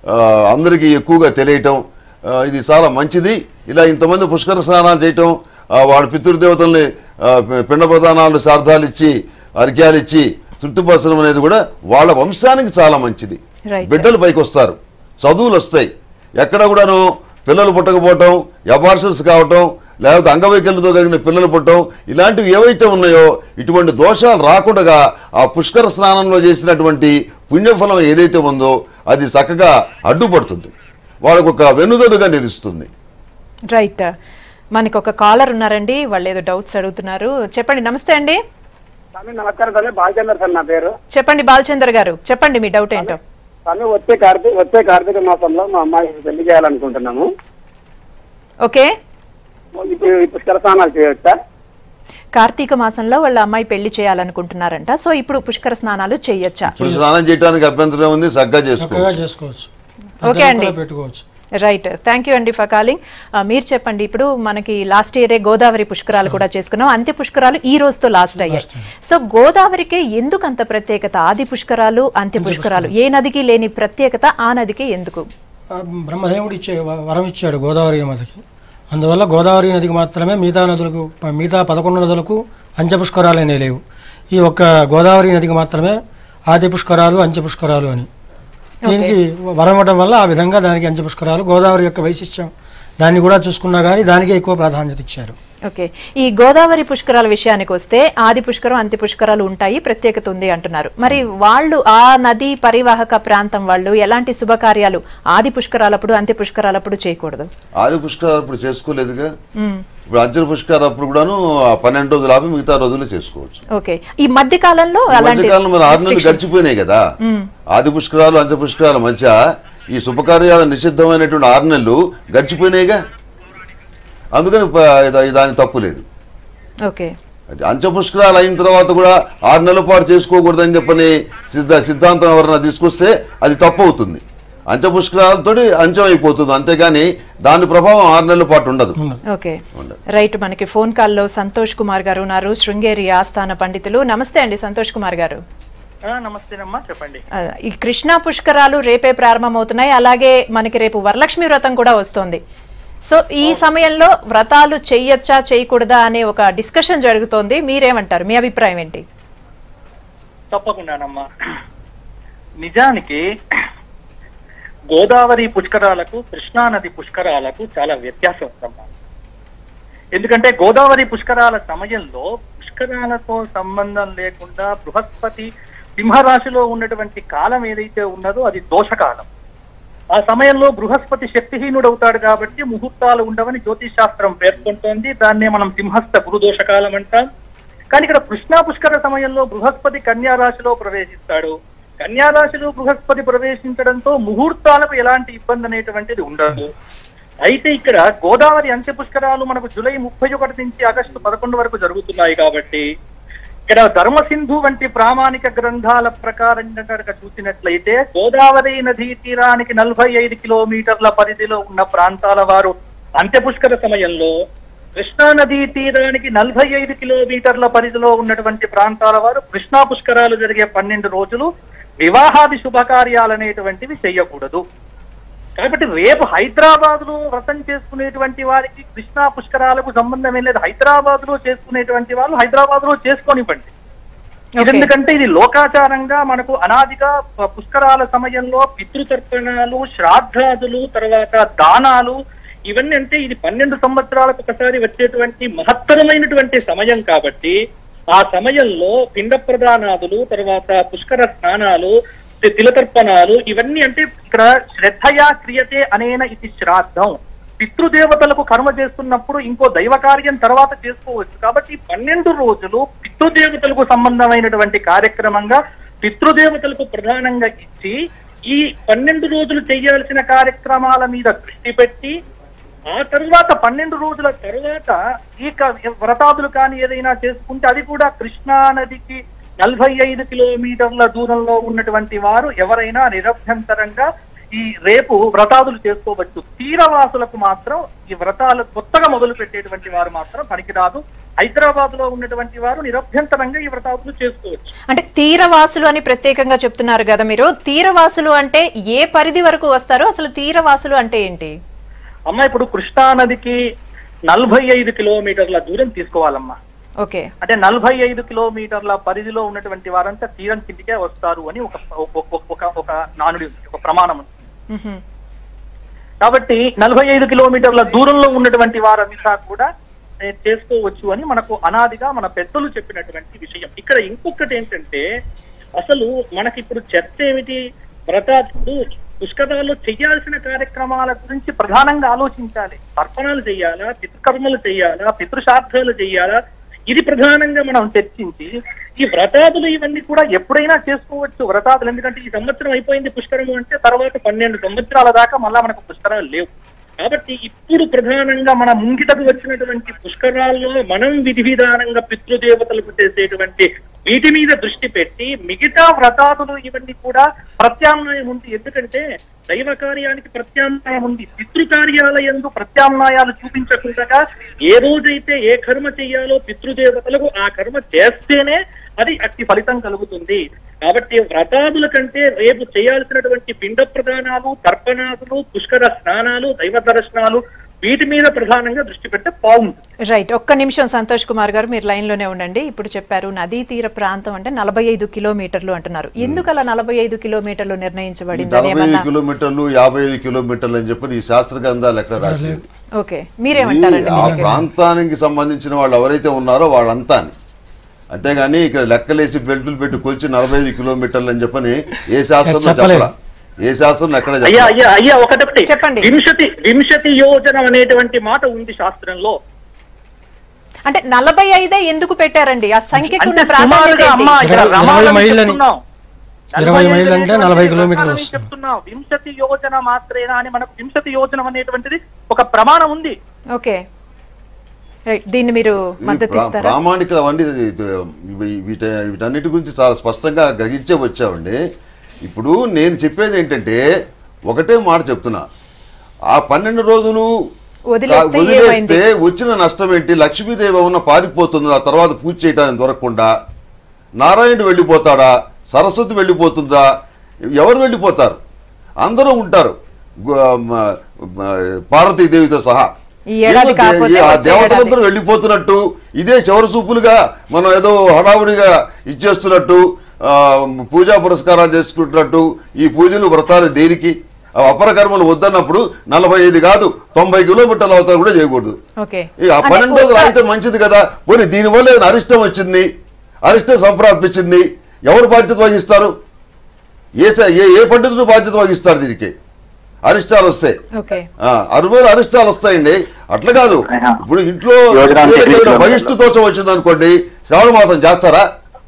ఆ, అందరికీ ఎక్కువగా తెలియటం ఆ, ఇది చాలా మంచిది ఇలా ఇంతమంది పుష్కర స్నానాలు చేయటం ఆ, వాడి పితృదేవతల్ని ఆ, పి- పిండ ప్రదానాలు శ్రాద్ధాలు ఇచ్చి అర్ఘ్యాలు ఇచ్చి తృప్తిపరచడం అనేది కూడా వాళ్ళ వంశానికి చాలా మంచిది Right. బిడ్డలు పైకి వస్తారు చదువులు వస్తాయి ఎక్కడ కూడాను పిల్లలు పుట్టకపోవటం అబార్షన్స్ కావటం లేకపోతే అంగవైకల్యంతో కలిగిన పిల్లలు పుట్టడం ఇలాంటివి ఏవైతే ఉన్నాయో ఇటువంటి దోషాలు రాకుండా ఆ పుష్కర స్నానంలో చేసినటువంటి పుణ్యఫలం ఏదైతే ఉందో అది చక్కగా అడ్డుపడుతుంది వాళ్ళకు ఒక వెన్నుదన్నుగా నిలుస్తుంది రైట్ మనకి ఒక కాలర్ ఉన్నారండి వాళ్ళు ఏదో డౌట్స్ అడుగుతున్నారు చెప్పండి నమస్తే అండి స్వామి నమస్కారం స్వామి బాలచంద్ర సార్ నా పేరు చెప్పండి బాలచంద్ర గారు చెప్పండి మీ డౌట్ ఏంటో స్వామి వచ్చే కార్తీక వచ్చే కార్తీక మాసంలో మా అమ్మాయికి పెళ్లి చేయాలనుకుంటున్నాము ఓకే ఇప్పుడు ఈ పుష్కర స్నానాలు చేయొచ్చా కార్తీక మాసంలో వాళ్ళ అమ్మాయి పెళ్లి చేయాలనుకుంటున్నారంట సో ఇప్పుడు పుష్కర స్నానాలు చేయొచ్చా ఇప్పుడు స్నానం చేయడానికి అభ్యంతరం ఉంది చక్కగా చేసుకో చక్కగా చేసుకోవచ్చు ఓకే పెద్దలు అండి. కూడా పెట్టుకోవచ్చు రైట్ థ్యాంక్ యూ అండి ఫర్ కాలింగ్ మీరు చెప్పండి ఇప్పుడు మనకి లాస్ట్ ఇయరే గోదావరి పుష్కరాలు కూడా చేసుకున్నాం అంత్య పుష్కరాలు ఈ రోజుతో లాస్ట్ అయ్యాయి సో గోదావరికి ఎందుకు అంత ప్రత్యేకత ఆది పుష్కరాలు అంత్య పుష్కరాలు ఏ నదికి లేని ప్రత్యేకత ఆ నదికి ఎందుకు ఆ బ్రహ్మదేవుడు ఇచ్చే వ- వరం ఇచ్చాడు గోదావరి నదికి అందువల్ల గోదావరి నదికి మాత్రమే మిగతా నదులకు మిగతా పదకొండు నదులకు అంచె పుష్కరాలు అనేవి లేవు ఈ ఒక్క గోదావరి నదికి మాత్రమే ఆది పుష్కరాలు అంచె పుష్కరాలు అని దీనికి వరం ఇవ్వడం వల్ల ఆ విధంగా దానికి అంచె పుష్కరాలు గోదావరి యొక్క వైశిష్ట్యం దాన్ని కూడా చూసుకున్నా కానీ దానికే ఎక్కువ ప్రాధాన్యత ఇచ్చారు ఓకే ఈ గోదావరి పుష్కరాల విషయానికి వస్తే ఆది పుష్కరం అంత్య పుష్కరాలు ఉంటాయి ప్రత్యేకత ఉంది అంటున్నారు మరి వాళ్ళు ఆ నది పరివాహక ప్రాంతం వాళ్ళు ఎలాంటి శుభకార్యాలు ఆది పుష్కరాలప్పుడు అంత్య పుష్కరాలప్పుడు చేయకూడదు ఆది పుష్కరాలు ఇప్పుడు చేసుకోలేదుగా ఇప్పుడు అంచెల పుష్కరాలు అప్పుడు కూడాను ఆ పన్నెండు రోజులు ఆపి మిగతా రోజులు చేసుకోవచ్చు ఓకే ఈ మధ్య కాలంలో ఈ అలాంటి మధ్యకాలంలో మరి ఆరు నెలలు restrictions. గడిచిపోయినాయి కదా ఆది పుష్కరాలు అంత్య పుష్కరాల మధ్య ఈ శుభకార్యాలు నిషిద్ధమైనటువంటి ఆరు నెలలు గడిచిపోయినాయిగా అందుకని ప- ఇది- దాని తప్పు లేదు ఓకే అది అంత్య పుష్కరాలు అయిన తర్వాత కూడా ఆరు నెలల పాటు చేసుకోకూడదని చెప్పని సిద్ధ సిద్ధాంతం ఎవరైనా తీసుకొస్తే అది తప్పు అవుతుంది అంత్య పుష్కరాలతోటి అంత్యం అయిపోతుంది అంతేగాని దాని ప్రభావం ఆరు నెలల పాటు ఉండదు ఓకే రైట్ మనకి ఫోన్ కాల్లో సంతోష్ కుమార్ గారు ఉన్నారు శృంగేరి ఆస్థాన పండితులు నమస్తే అండి సంతోష్ కుమార్ గారు నమస్తేనమ్మా చెప్పండి ఆ, ఈ కృష్ణా పుష్కరాలు రేపే ప్రారంభమవుతున్నాయి అలాగే మనకి రేపు వరలక్ష్మి వ్రతం కూడా వస్తోంది సో ఈ సమయంలో వ్రతాలు చెయ్యొచ్చా చేయకూడదా అనే ఒక డిస్కషన్ జరుగుతోంది మీరేమంటారు మీ అభిప్రాయం ఏంటి తప్పకుండానమ్మా నిజానికి గోదావరి పుష్కరాలకు కృష్ణానది పుష్కరాలకు చాలా వ్యత్యాసం ఉందమ్మా ఎందుకంటే గోదావరి పుష్కరాల సమయంలో పుష్కరాలతో సంబంధం లేకుండా బృహస్పతి సింహరాశిలో ఉన్నటువంటి కాలం ఏదైతే ఉన్నదో అది దోషకాలం ఆ సమయంలో బృహస్పతి శక్తిహీనుడవుతాడు కాబట్టి ముహూర్తాలు ఉండవని జ్యోతిష్ శాస్త్రం పేర్కొంటోంది దాన్నే మనం సింహస్థ గురుదోషకాలం అంటాం కానీ ఇక్కడ కృష్ణా పుష్కర సమయంలో బృహస్పతి కన్యా రాశిలో ప్రవేశిస్తాడు కన్యా రాశిలో బృహస్పతి ప్రవేశించడంతో ముహూర్తాలకు ఎలాంటి ఇబ్బంది అనేటువంటిది ఉండదు అయితే ఇక్కడ గోదావరి అంత్య పుష్కరాలు మనకు జూలై ముప్పై ఒకటి నుంచి ఆగస్టు పదకొండు వరకు జరుగుతున్నాయి కాబట్టి ఇక్కడ ధర్మసింధు వంటి ప్రామాణిక గ్రంథాల ప్రకారం కనుక చూసినట్లయితే గోదావరి నదీ తీరానికి నలభై ఐదు కిలోమీటర్ల పరిధిలో ఉన్న ప్రాంతాల వారు అంత్య పుష్కర సమయంలో కృష్ణా నదీ తీరానికి నలభై ఐదు కిలోమీటర్ల పరిధిలో ఉన్నటువంటి ప్రాంతాల వారు కృష్ణా పుష్కరాలు జరిగే పన్నెండు రోజులు వివాహాది శుభకార్యాలు అనేటువంటివి చేయకూడదు కాబట్టి రేపు హైదరాబాద్ లో వ్రతం చేసుకునేటువంటి వారికి కృష్ణా పుష్కరాలకు సంబంధం ఏం లేదు హైదరాబాద్ లో చేసుకునేటువంటి వాళ్ళు హైదరాబాద్ లో చేసుకొనివ్వండి ఇది Okay. ఎందుకంటే ఇది లోకాచారంగా మనకు అనాదిగా ప- పుష్కరాల సమయంలో పితృతర్పణాలు శ్రాద్ధాదులు తర్వాత దానాలు ఇవన్నీ అంటే ఇది పన్నెండు సంవత్సరాలకు ఒకసారి వచ్చేటువంటి మహత్తరమైనటువంటి సమయం కాబట్టి ఆ సమయంలో పిండ ప్రదానాదులు తర్వాత పుష్కర స్నానాలు తి- తిలతర్పణాలు ఇవన్నీ అంటే ఇక్కడ శ్రద్ధయా క్రియతే అనేన ఇది శ్రాద్ధం పితృదేవతలకు కర్మ చేస్తున్నప్పుడు ఇంకో దైవ కార్యం తర్వాత చేసుకోవచ్చు కాబట్టి ఈ పన్నెండు రోజులు పితృదేవతలకు సంబంధమైనటువంటి కార్యక్రమంగా పితృదేవతలకు ప్రధానంగా ఇచ్చి ఈ పన్నెండు రోజులు చేయాల్సిన కార్యక్రమాల మీద దృష్టి పెట్టి ఆ తర్వాత పన్నెండు రోజుల తర్వాత ఈ క- వ్రతాదులు కానీ ఏదైనా చేసుకుంటే అది కూడా కృష్ణా నదికి నలభై ఐదు కిలోమీటర్ల దూరంలో ఉన్నటువంటి వారు ఎవరైనా నిరభ్యంతరంగా ఈ రేపు వ్రతాదులు చేసుకోవచ్చు తీరవాసులకు మాత్రం ఈ వ్రతాలు కొత్తగా మొదలు పెట్టేటువంటి వారు మాత్రం పనికిరాదు హైదరాబాద్ లో ఉన్నటువంటి వారు నిరభ్యంతరంగా ఈ వ్రతాదులు చేసుకోవచ్చు అంటే తీరవాసులు అని ప్రత్యేకంగా చెప్తున్నారు కదా మీరు తీరవాసులు అంటే ఏ పరిధి వరకు వస్తారో అసలు తీరవాసులు అంటే ఏంటి అమ్మ ఇప్పుడు కృష్ణా నదికి నలభై ఐదు కిలోమీటర్ల దూరం తీసుకోవాలమ్మా ఓకే అంటే నలభై ఐదు కిలోమీటర్ల పరిధిలో ఉన్నటువంటి వారంతా తీరం కిందికే వస్తారు అని ఒక ఒక- ఒక ఒక నానుడి ఉంది, ఒక ప్రమాణం ఉంది మ్హూ. కాబట్టి నలభై ఐదు కిలోమీటర్ల దూరంలో ఉన్నటువంటి వారంతా కూడా ఏ, చేసుకోవచ్చు అని మనకు అనాదిగా మన పెద్దలు చెప్పినటువంటి విషయం ఇక్కడ ఇంకొకటి ఏంటంటే అసలు మనకి ఇప్పుడు చర్చ ఏమిటి వ్రతాదులు పుష్కరాల్లో చేయాల్సిన కార్యక్రమాల గురించి ప్రధానంగా ఆలోచించాలి తర్పణాలు చేయాలా పితృకర్మలు చేయాలా పితృశార్థాలు చేయాలా ఇది ప్రధానంగా మనం చర్చించి ఈ వ్రతాదులు ఇవన్నీ కూడా ఎప్పుడైనా చేసుకోవచ్చు వ్రతాదులు ఎందుకంటే ఈ సంవత్సరం అయిపోయింది పుష్కరము అంటే తర్వాత పన్నెండు సంవత్సరాల దాకా మళ్ళా మనకు పుష్కరాలు లేవు కాబట్టి ఇప్పుడు ప్రధానంగా మన ముంగిటకు వచ్చినటువంటి పుష్కరాల్లో మనం విధి విధానంగా పితృదేవతలకు చేసేటువంటి వీటి మీద దృష్టి పెట్టి మిగతా వ్రతాదులు ఇవన్నీ కూడా ప్రత్యామ్నాయం ఉంది ఎందుకంటే దైవ కార్యానికి ప్రత్యామ్నాయం ఉంది పితృకార్యాలయందు ప్రత్యామ్నాయాలు చూపించకుండా ఏ రోజైతే ఏ కర్మ చేయాలో పితృదేవతలకు ఆ కర్మ చేస్తేనే అది అట్టి ఫలితం కలుగుతుంది కాబట్టి వ్రతాదుల కంటే రేపు చేయాల్సినటువంటి పిండ ప్రదానాలు తర్పణాదులు పుష్కర స్నానాలు దైవ దర్శనాలు వీటి మీద ప్రధానంగా దృష్టి పెడితే బాగుంటుంది రైట్ ఒక్క నిమిషం సంతోష్ కుమార్ గారు మీరు లైన్ లోనే ఉండండి ఇప్పుడు చెప్పారు నదీ తీర ప్రాంతం అంటే నలభై ఐదు కిలోమీటర్లు అంటున్నారు ఎందుకు అలా నలభై ఐదు కిలోమీటర్లు నిర్ణయించబడింది అని నలభై ఐదు ఏమన్నా కిలోమీటర్లు యాభై ఐదు కిలోమీటర్లు అని చెప్పి ఈ శాస్త్ర గ్రంథాలు ఎక్కడ రాసేది ఓకే మీరేమంటారండి ఈ ఆ ప్రాంతానికి సంబంధించిన వాళ్ళు ఎవరైతే ఉన్నారో వాళ్ళంతా అని. అంతేగాని ఇక్కడ లెక్కలేసి బెల్టులు పెట్టి కొలిచి నలభై ఐదు కిలోమీటర్లు అని చెప్పని ఏ శాస్త్రంలో చెప్పలేదు. చెప్పలా ఏ శాస్త్రం ఎక్కడ అయ్యా చెప్పలా అయ్యా అయ్యా ఒకటి చెప్పండి. వింశతి వింశతి యోజనం అనేటువంటి మాట ఉంది శాస్త్రంలో అంటే నలభై ఐదే ఎందుకు పెట్టారండి ఆ సంఖ్యకు ఉన్న అంటే ప్రాధాన్యత సుమారుగా ఏంటి? అమ్మా ఇక్కడ ఇరవై రమాలని మైళ్ళని. చెప్తున్నాం. ఇరవై నలభై మైళ్ళు అంటే ఐదు నలభై అనేటువంటి కిలోమీటర్లు రమాలని వస్తుంది. చెప్తున్నాం వింశతి యోజన మాత్రేనా అని మనకు వింశతి యోజనం అనేటువంటిది ఒక ప్రమాణం ఉంది ఓకే రైట్ దీన్ని మీరు ఈ మద్దతు ప్రా- ఇస్తారా ప్రామాణికలు అవన్నీ ఇవి- వీట వీటన్నిటి గురించి చాలా స్పష్టంగా గ్రహించే వచ్చామండి ఇప్పుడు నేను చెప్పేది ఏంటంటే ఒకటే మాట చెప్తున్నా ఆ పన్నెండు రోజులు వదిలేస్తే వదిలేస్తే ఏమైంది? వచ్చిన నష్టం ఏంటి లక్ష్మీదేవి ఏమన్నా పారిపోతుంది ఆ తర్వాత పూజ చేయడానికి దొరకకుండా నారాయణుడు వెళ్ళిపోతాడా సరస్వతి వెళ్ళిపోతుందా ఎవరు వెళ్ళిపోతారు అందరూ ఉంటారు గు- మ- మ- పార్వతీదేవితో సహా ఈ ఏడాది ఏదో కాకపోతే దే- ఆ వచ్చే దేవతలందరూ వెళ్ళిపోతున్నట్టు ఇదే చివరి చూపులుగా మనం ఏదో హడావుడిగా ఇచ్చేస్తున్నట్టు ఆ, పూజా పురస్కారాలు చేసుకుంటున్నట్టు ఈ పూజలు వ్రతాలు దేనికి ఆ అపర కర్మలు వద్దన్నప్పుడు నలభై ఐదు కాదు తొంభై కిలోమీటర్ల అవతల కూడా చేయకూడదు ఓకే ఈ ఆ అంటే పన్నెండు రోజులు ఒక- అయితే మంచిది కదా పోనీ దీనివల్ల ఏదైనా అరిష్టం వచ్చింది అరిష్టం సంప్రాప్తించింది ఎవరు బాధ్యత వహిస్తారు ఏ స- ఏ ఏ పండితుడు బాధ్యత వహిస్తారు దీనికి అరిష్టాలు వస్తాయి ఓకే ఆ, అరువులు అరిష్టాలు వస్తాయండి అట్లా కాదు ఆహా. ఇప్పుడు ఇంట్లో యోజన అంటే ఏదైనా ఎన్ని బహిష్టు దోషం వచ్చింది అనుకోండి శ్రావణ మాసం చేస్తారా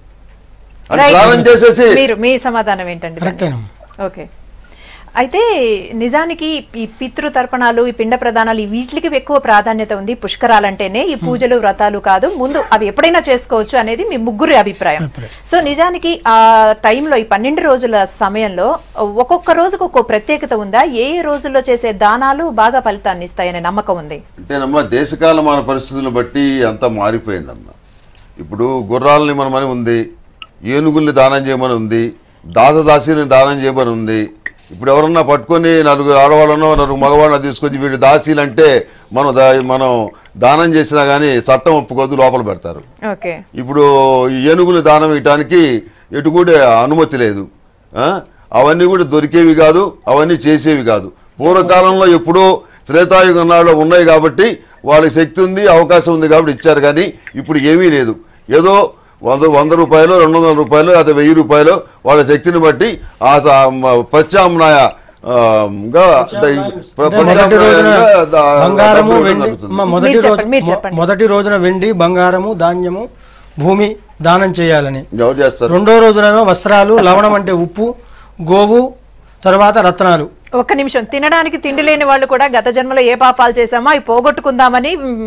అంటే Right. స్నానం చేసేసి మీరు మీ సమాధానం ఏంటండి దానికి? కరెక్టేనమ్మా ఓకే అయితే నిజానికి ఈ పితృ తర్పణాలు ఈ పిండ ప్రదానాలు ఈ వీటికి ఎక్కువ ప్రాధాన్యత ఉంది పుష్కరాలంటేనే ఈ పూజలు వ్రతాలు కాదు ముందు అవి ఎప్పుడైనా చేసుకోవచ్చు అనేది మీ ముగ్గురి అభిప్రాయం సో నిజానికి ఆ టైంలో ఈ పన్నెండు రోజుల సమయంలో ఒక్కొక్క రోజుకు ఒక్కో ప్రత్యేకత ఉందా ఏ ఏ రోజుల్లో చేసే దానాలు బాగా ఫలితాన్ని ఇస్తాయనే నమ్మకం ఉంది అంటేనమ్మా దేశకాలమాన పరిస్థితులను బట్టి అంతా మారిపోయిందమ్మా ఇప్పుడు గుర్రాలని మనమని ఉంది ఏనుగుల్ని దానం చేయమని ఉంది దాసదాసీని దానం చేయమని ఉంది ఇప్పుడు ఎవరన్నా పట్టుకొని నలుగురు ఆడవాళ్ళనో నలుగురు మగవాళ్ళని తీసుకొచ్చి వీడు దాసీలు అంటే మనం దా మనం దానం చేసినా కానీ చట్టం ఒప్పుకోదు లోపల పెడతారు ఓకే ఇప్పుడు ఈ ఏనుగులు దానం ఇవ్వటానికి ఎటు కూడా అనుమతి లేదు ఆ? అవన్నీ కూడా దొరికేవి కాదు అవన్నీ చేసేవి కాదు పూర్వకాలంలో ఎప్పుడో త్రేతాయుగ నాడులో ఉన్నాయి కాబట్టి వాళ్ళకి శక్తి ఉంది అవకాశం ఉంది కాబట్టి ఇచ్చారు కానీ ఇప్పుడు ఏమీ లేదు ఏదో వంద వంద రూపాయలు రెండు వందల రూపాయలు లేదా వెయ్యి రూపాయలు వాళ్ళ శక్తిని బట్టి ఆ స- మ- ప్రత్యామ్నాయ ఆ, గా ద- ప్ర- అంటే మొదటి రోజున ప్రత్యామ్నాయంగా ద- బంగారము డబ్బులు వెండి జరుగుతుంది. అమ్మ, మొదటి మీరు రోజు చెప్పండి, మీరు మొ- చెప్పండి. మొదటి రోజున వెండి బంగారము ధాన్యము భూమి దానం చేయాలని ఎవరు చేస్తారు రెండో రోజునేమో వస్త్రాలు లవణం అంటే ఉప్పు గోవు తర్వాత రత్నాలు ఒక్క నిమిషం తినడానికి తిండి లేని వాళ్ళు కూడా గత జన్మలో ఏ పాపాలు చేశామో అవి పోగొట్టుకుందామని మ్,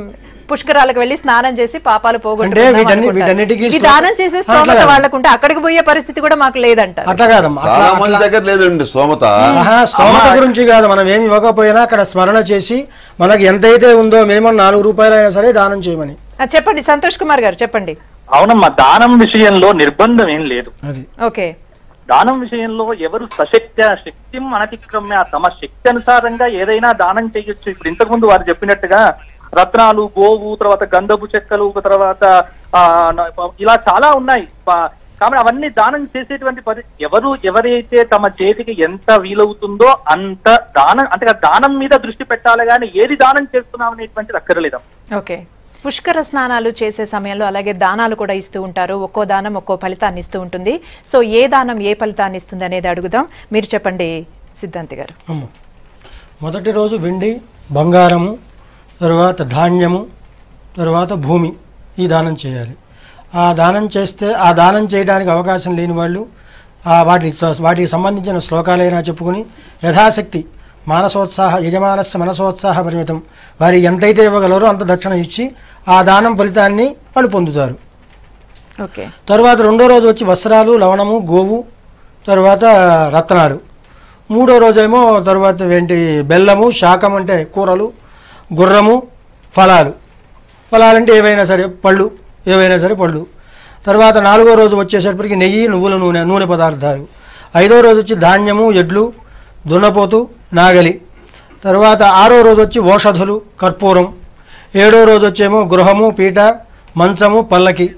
పుష్కరాలకు వెళ్ళి స్నానం చేసి పాపాలు అంటే పోగొట్టుకుందాం వీటన్ని- అనుకుంటారు. వీటన్నిటికీ ఈ శ్లో- దానం చేసే స్తోమత అట్లా కాదు. వాళ్ళకుంటే అక్కడికి పోయే పరిస్థితి కూడా మాకు లేదంటారు అట్లా కాదమ్మా అట్లా చాలా మంది దగ్గర లేదండి సోమత ఆహా, స్తోమత గురించి కాదు మనం ఏమి ఇవ్వకపోయినా అక్కడ స్మరణ చేసి మనకి ఎంతైతే ఉందో మినిమం నాలుగు రూపాయలైనా సరే దానం చేయమని ఆ, చెప్పండి సంతోష్ కుమార్ గారు చెప్పండి అవునమ్మా దానం విషయంలో నిర్బంధం ఏం లేదు అది ఓకే దానం విషయంలో ఎవరు సశక్త శక్తి అనతిక్రమ్య తమ శక్తి అనుసారంగా ఏదైనా దానం చేయొచ్చు ఇప్పుడు ఇంతకు ముందు వారు చెప్పినట్టుగా రత్నాలు గోవు తర్వాత గంధపు చెక్కలు తర్వాత ఆ, న- ఇలా చాలా ఉన్నాయి ప- కాబట్టి అవన్నీ దానం చేసేటువంటి పరి ఎవరు ఎవరైతే తమ చేతికి ఎంత వీలవుతుందో అంత దానం అంటే ఆ దానం మీద దృష్టి పెట్టాలి కానీ ఏది దానం చేస్తున్నాం అనేటువంటిది అక్కర్లేదు ఓకే పుష్కర స్నానాలు చేసే సమయంలో అలాగే దానాలు కూడా ఇస్తూ ఉంటారు ఒక్కో దానం ఒక్కో ఫలితాన్ని ఇస్తూ ఉంటుంది సో ఏ దానం ఏ ఫలితాన్ని ఇస్తుంది అనేది అడుగుదాం మీరు చెప్పండి సిద్ధాంతి గారు అమ్మ మొదటి రోజు వెండి బంగారము తరువాత ధాన్యము తరువాత భూమి ఈ దానం చేయాలి ఆ దానం చేస్తే ఆ దానం చేయడానికి అవకాశం లేని వాళ్ళు ఆ వాటి స- వాటికి సంబంధించిన శ్లోకాలైనా చెప్పుకుని యథాశక్తి మానసోత్సాహ యజమానస్య మనసోత్సాహ పరిమితం వారి ఎంతైతే ఇవ్వగలరో అంత దక్షిణ ఇచ్చి ఆ దానం ఫలితాన్ని వాళ్ళు పొందుతారు ఓకే తరువాత రెండో రోజు వచ్చి వస్త్రాలు లవణము గోవు తరువాత రత్నాలు మూడో రోజేమో తరువాత ఏంటి బెల్లము శాకం అంటే కూరలు గుర్రము ఫలాలు ఫలాలంటే ఏవైనా సరే పళ్ళు ఏవైనా సరే పళ్ళు తర్వాత నాలుగో రోజు వచ్చేసరికి నెయ్యి నువ్వుల నూనె నూనె పదార్థాలు ఐదో రోజు వచ్చి ధాన్యము ఎడ్లు దున్నపోతు నాగలి తర్వాత ఆరో రోజు వచ్చి ఓషధులు కర్పూరం ఏడో రోజు వచ్చేమో గృహము పీట మంచము పల్లకి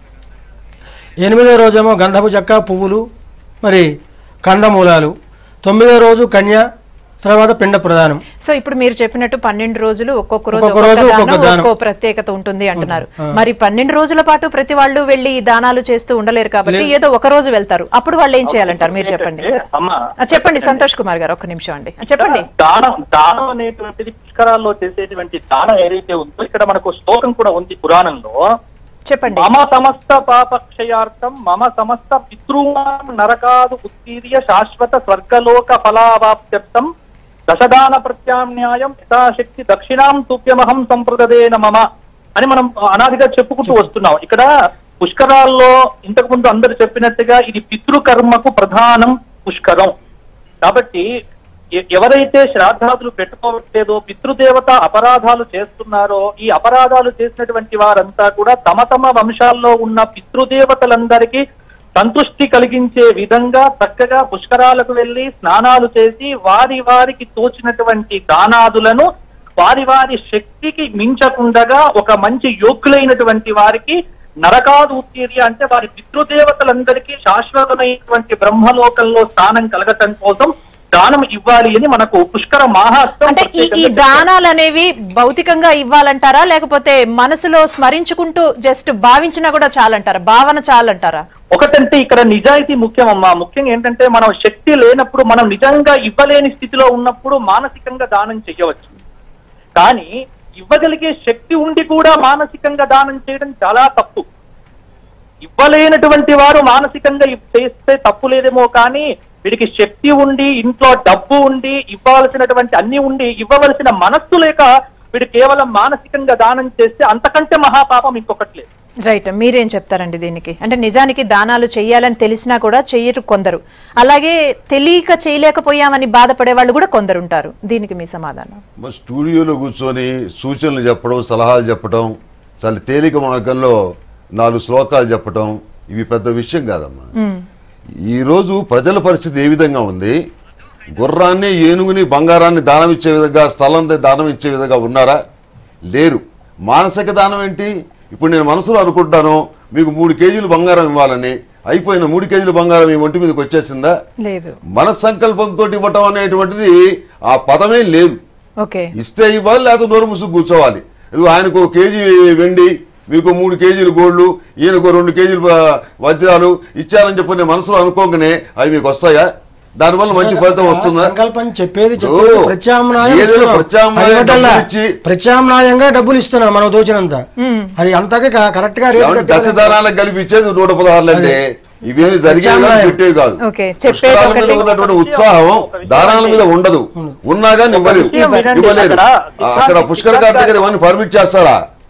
ఎనిమిదో రోజేమో గంధపు చెక్క పువ్వులు మరి కందమూలాలు తొమ్మిదో రోజు కన్య తర్వాత పిండ ప్రదానం సో ఇప్పుడు మీరు చెప్పినట్టు పన్నెండు రోజులు ఒక్కొక్క రోజు ఒక్కొక్క ఒక్కొక్క రోజు దానం, ఒక్కొక్క దానం. ఒక్కో ప్రత్యేకత ఉంటుంది అంటున్నారు మరి పన్నెండు రోజుల పాటు ప్రతి వాళ్ళు వెళ్ళి ఈ దానాలు చేస్తూ ఉండలేరు కాబట్టి ఏదో ఒక రోజు వెళ్తారు అప్పుడు వాళ్ళు ఏం చేయాలంటారు మీరు చెప్పండి అమ్మా ఆ, చెప్పండి సంతోష్ కుమార్ గారు ఒక్క నిమిషం అండి ఆ, చెప్పండి దానం దానం అనేటువంటిది పుష్కరాల్లో చేసేటువంటి దానం ఏదైతే ఉందో ఇక్కడ మనకు శ్లోకం కూడా ఉంది పురాణంలో చెప్పండి మమ సమస్త పాపక్షయార్థం మమ సమస్త పితృమాం నరకాదు ఉత్తీర్య శాశ్వత స్వర్గలోక ఫలావాప్త్యర్థం దశదాన ప్రత్యామ్నాయం యథాశక్తి దక్షిణాం తుప్యమహం సంప్రదదేన మమ అని మనం అనాదిగా చెప్పుకుంటూ వస్తున్నాం ఇక్కడ పుష్కరాల్లో ఇంతకు ముందు అందరు చెప్పినట్టుగా ఇది పితృకర్మకు ప్రధానం పుష్కరం కాబట్టి ఎ- ఎవరైతే శ్రాద్ధాదులు పెట్టుకోవట్లేదో పితృదేవత అపరాధాలు చేస్తున్నారో ఈ అపరాధాలు చేసినటువంటి వారంతా కూడా తమ తమ వంశాల్లో ఉన్న పితృదేవతలందరికీ సంతృష్టి కలిగించే విధంగా చక్కగా పుష్కరాలకు వెళ్లి స్నానాలు చేసి వారి వారికి తోచినటువంటి దానాదులను వారి వారి శక్తికి మించకుండగా ఒక మంచి యోగ్యులైనటువంటి వారికి నరకాదు ఉత్తీర్య అంటే వారి పితృదేవతలందరికీ శాశ్వతమైనటువంటి బ్రహ్మలోకంలో స్థానం కలగటం కోసం దానం ఇవ్వాలి అని మనకు పుష్కర మహాత్మ అంటే ఈ ఈ దానాలు అనేవి భౌతికంగా ఇవ్వాలంటారా లేకపోతే మనసులో స్మరించుకుంటూ జస్ట్ భావించినా కూడా చాలంటారా భావన చాలంటారా ఒకటంటే ఇక్కడ నిజాయితీ ముఖ్యమమ్మా ముఖ్యంగా ఏంటంటే మనం శక్తి లేనప్పుడు మనం నిజంగా ఇవ్వలేని స్థితిలో ఉన్నప్పుడు మానసికంగా దానం చేయవచ్చు కానీ ఇవ్వగలిగే శక్తి ఉండి కూడా మానసికంగా దానం చేయడం చాలా తప్పు ఇవ్వలేనటువంటి వారు మానసికంగా ఇవ్- చేస్తే తప్పు లేదేమో కానీ వీడికి శక్తి ఉండి ఇంట్లో డబ్బు ఉండి ఇవ్వాల్సినటువంటి అన్ని ఉండి ఇవ్వవలసిన మనస్సు లేక వీడు కేవలం మానసికంగా దానం చేస్తే అంతకంటే మహాపాపం ఇంకొకటి లేదు రైట్ మీరేం చెప్తారండి దీనికి అంటే నిజానికి దానాలు చేయాలని తెలిసినా కూడా చెయ్యరు కొందరు అలాగే తెలియక చేయలేకపోయామని బాధపడే వాళ్ళు కూడా కొందరు ఉంటారు దీనికి మీ సమాధానం మరి స్టూడియోలో కూర్చొని సూచనలు చెప్పడం సలహాలు చెప్పడం చాలా తేలిక మార్గంలో నాలుగు శ్లోకాలు చెప్పడం ఇవి పెద్ద విషయం కాదమ్మా ఈరోజు ప్రజల పరిస్థితి ఏ విధంగా ఉంది గుర్రాన్ని ఏనుగుని బంగారాన్ని దానం ఇచ్చే విధంగా స్థలం దానం ఇచ్చే విధంగా ఉన్నారా లేరు మానసిక దానం ఏంటి ఇప్పుడు నేను మనసులో అనుకుంటాను మీకు మూడు కేజీలు బంగారం ఇవ్వాలని అయిపోయిన మూడు కేజీలు బంగారం మీ ఒంటి మీదకి వచ్చేసిందా లేదు మన సంకల్పంతో ఇవ్వటం అనేటువంటిది ఆ పదమే లేదు ఓకే ఇస్తే ఇవ్వాలి లేకపోతే నోరు ముసుగు కూర్చోవాలి ఇది ఆయనకు ఒక కేజీ వెండి మీకు మూడు కేజీలు గోల్డ్ ఈయనకు రెండు కేజీలు వ- వజ్రాలు ఇచ్చారని చెప్పి నేను మనసులో అనుకోగానే అవి మీకు వస్తాయా దానివల్ల మంచి ఫలితం వస్తుందా సంకల్పం చెప్పేది ఓ, చెప్పేది ప్రత్యామ్నాయం ఏదైనా ఇస్తున్నాం. ప్రత్యామ్నాయం అది ఒకటల్లా. డబ్బులు ఇచ్చి- ప్రత్యామ్నాయంగా డబ్బులు ఇస్తున్నాం మనం దోచినంత అది అంతగా క- కరెక్ట్ గా రేటు ఏమంటే కట్టాలి. దశదానాలకు కలిపి ఇచ్చేది నూట పదహారులు అంటే ఇవేమి జరిగేవి కాదు, ప్రత్యామ్నాయం. పెట్టేవి కాదు ఓకే, చెప్పేది పుష్కరాల మీద ఒకటి. ఉన్నటువంటి ఉత్సాహం దానాల మీద ఉండదు ఉన్నా కానీ ఇవ్వలేరు విషయం వినండి. ఇవ్వలేరు అక్కడ ఆ, అక్కడ పుష్కర కార్తీక ఇవన్నీ పర్మిట్ చేస్తారా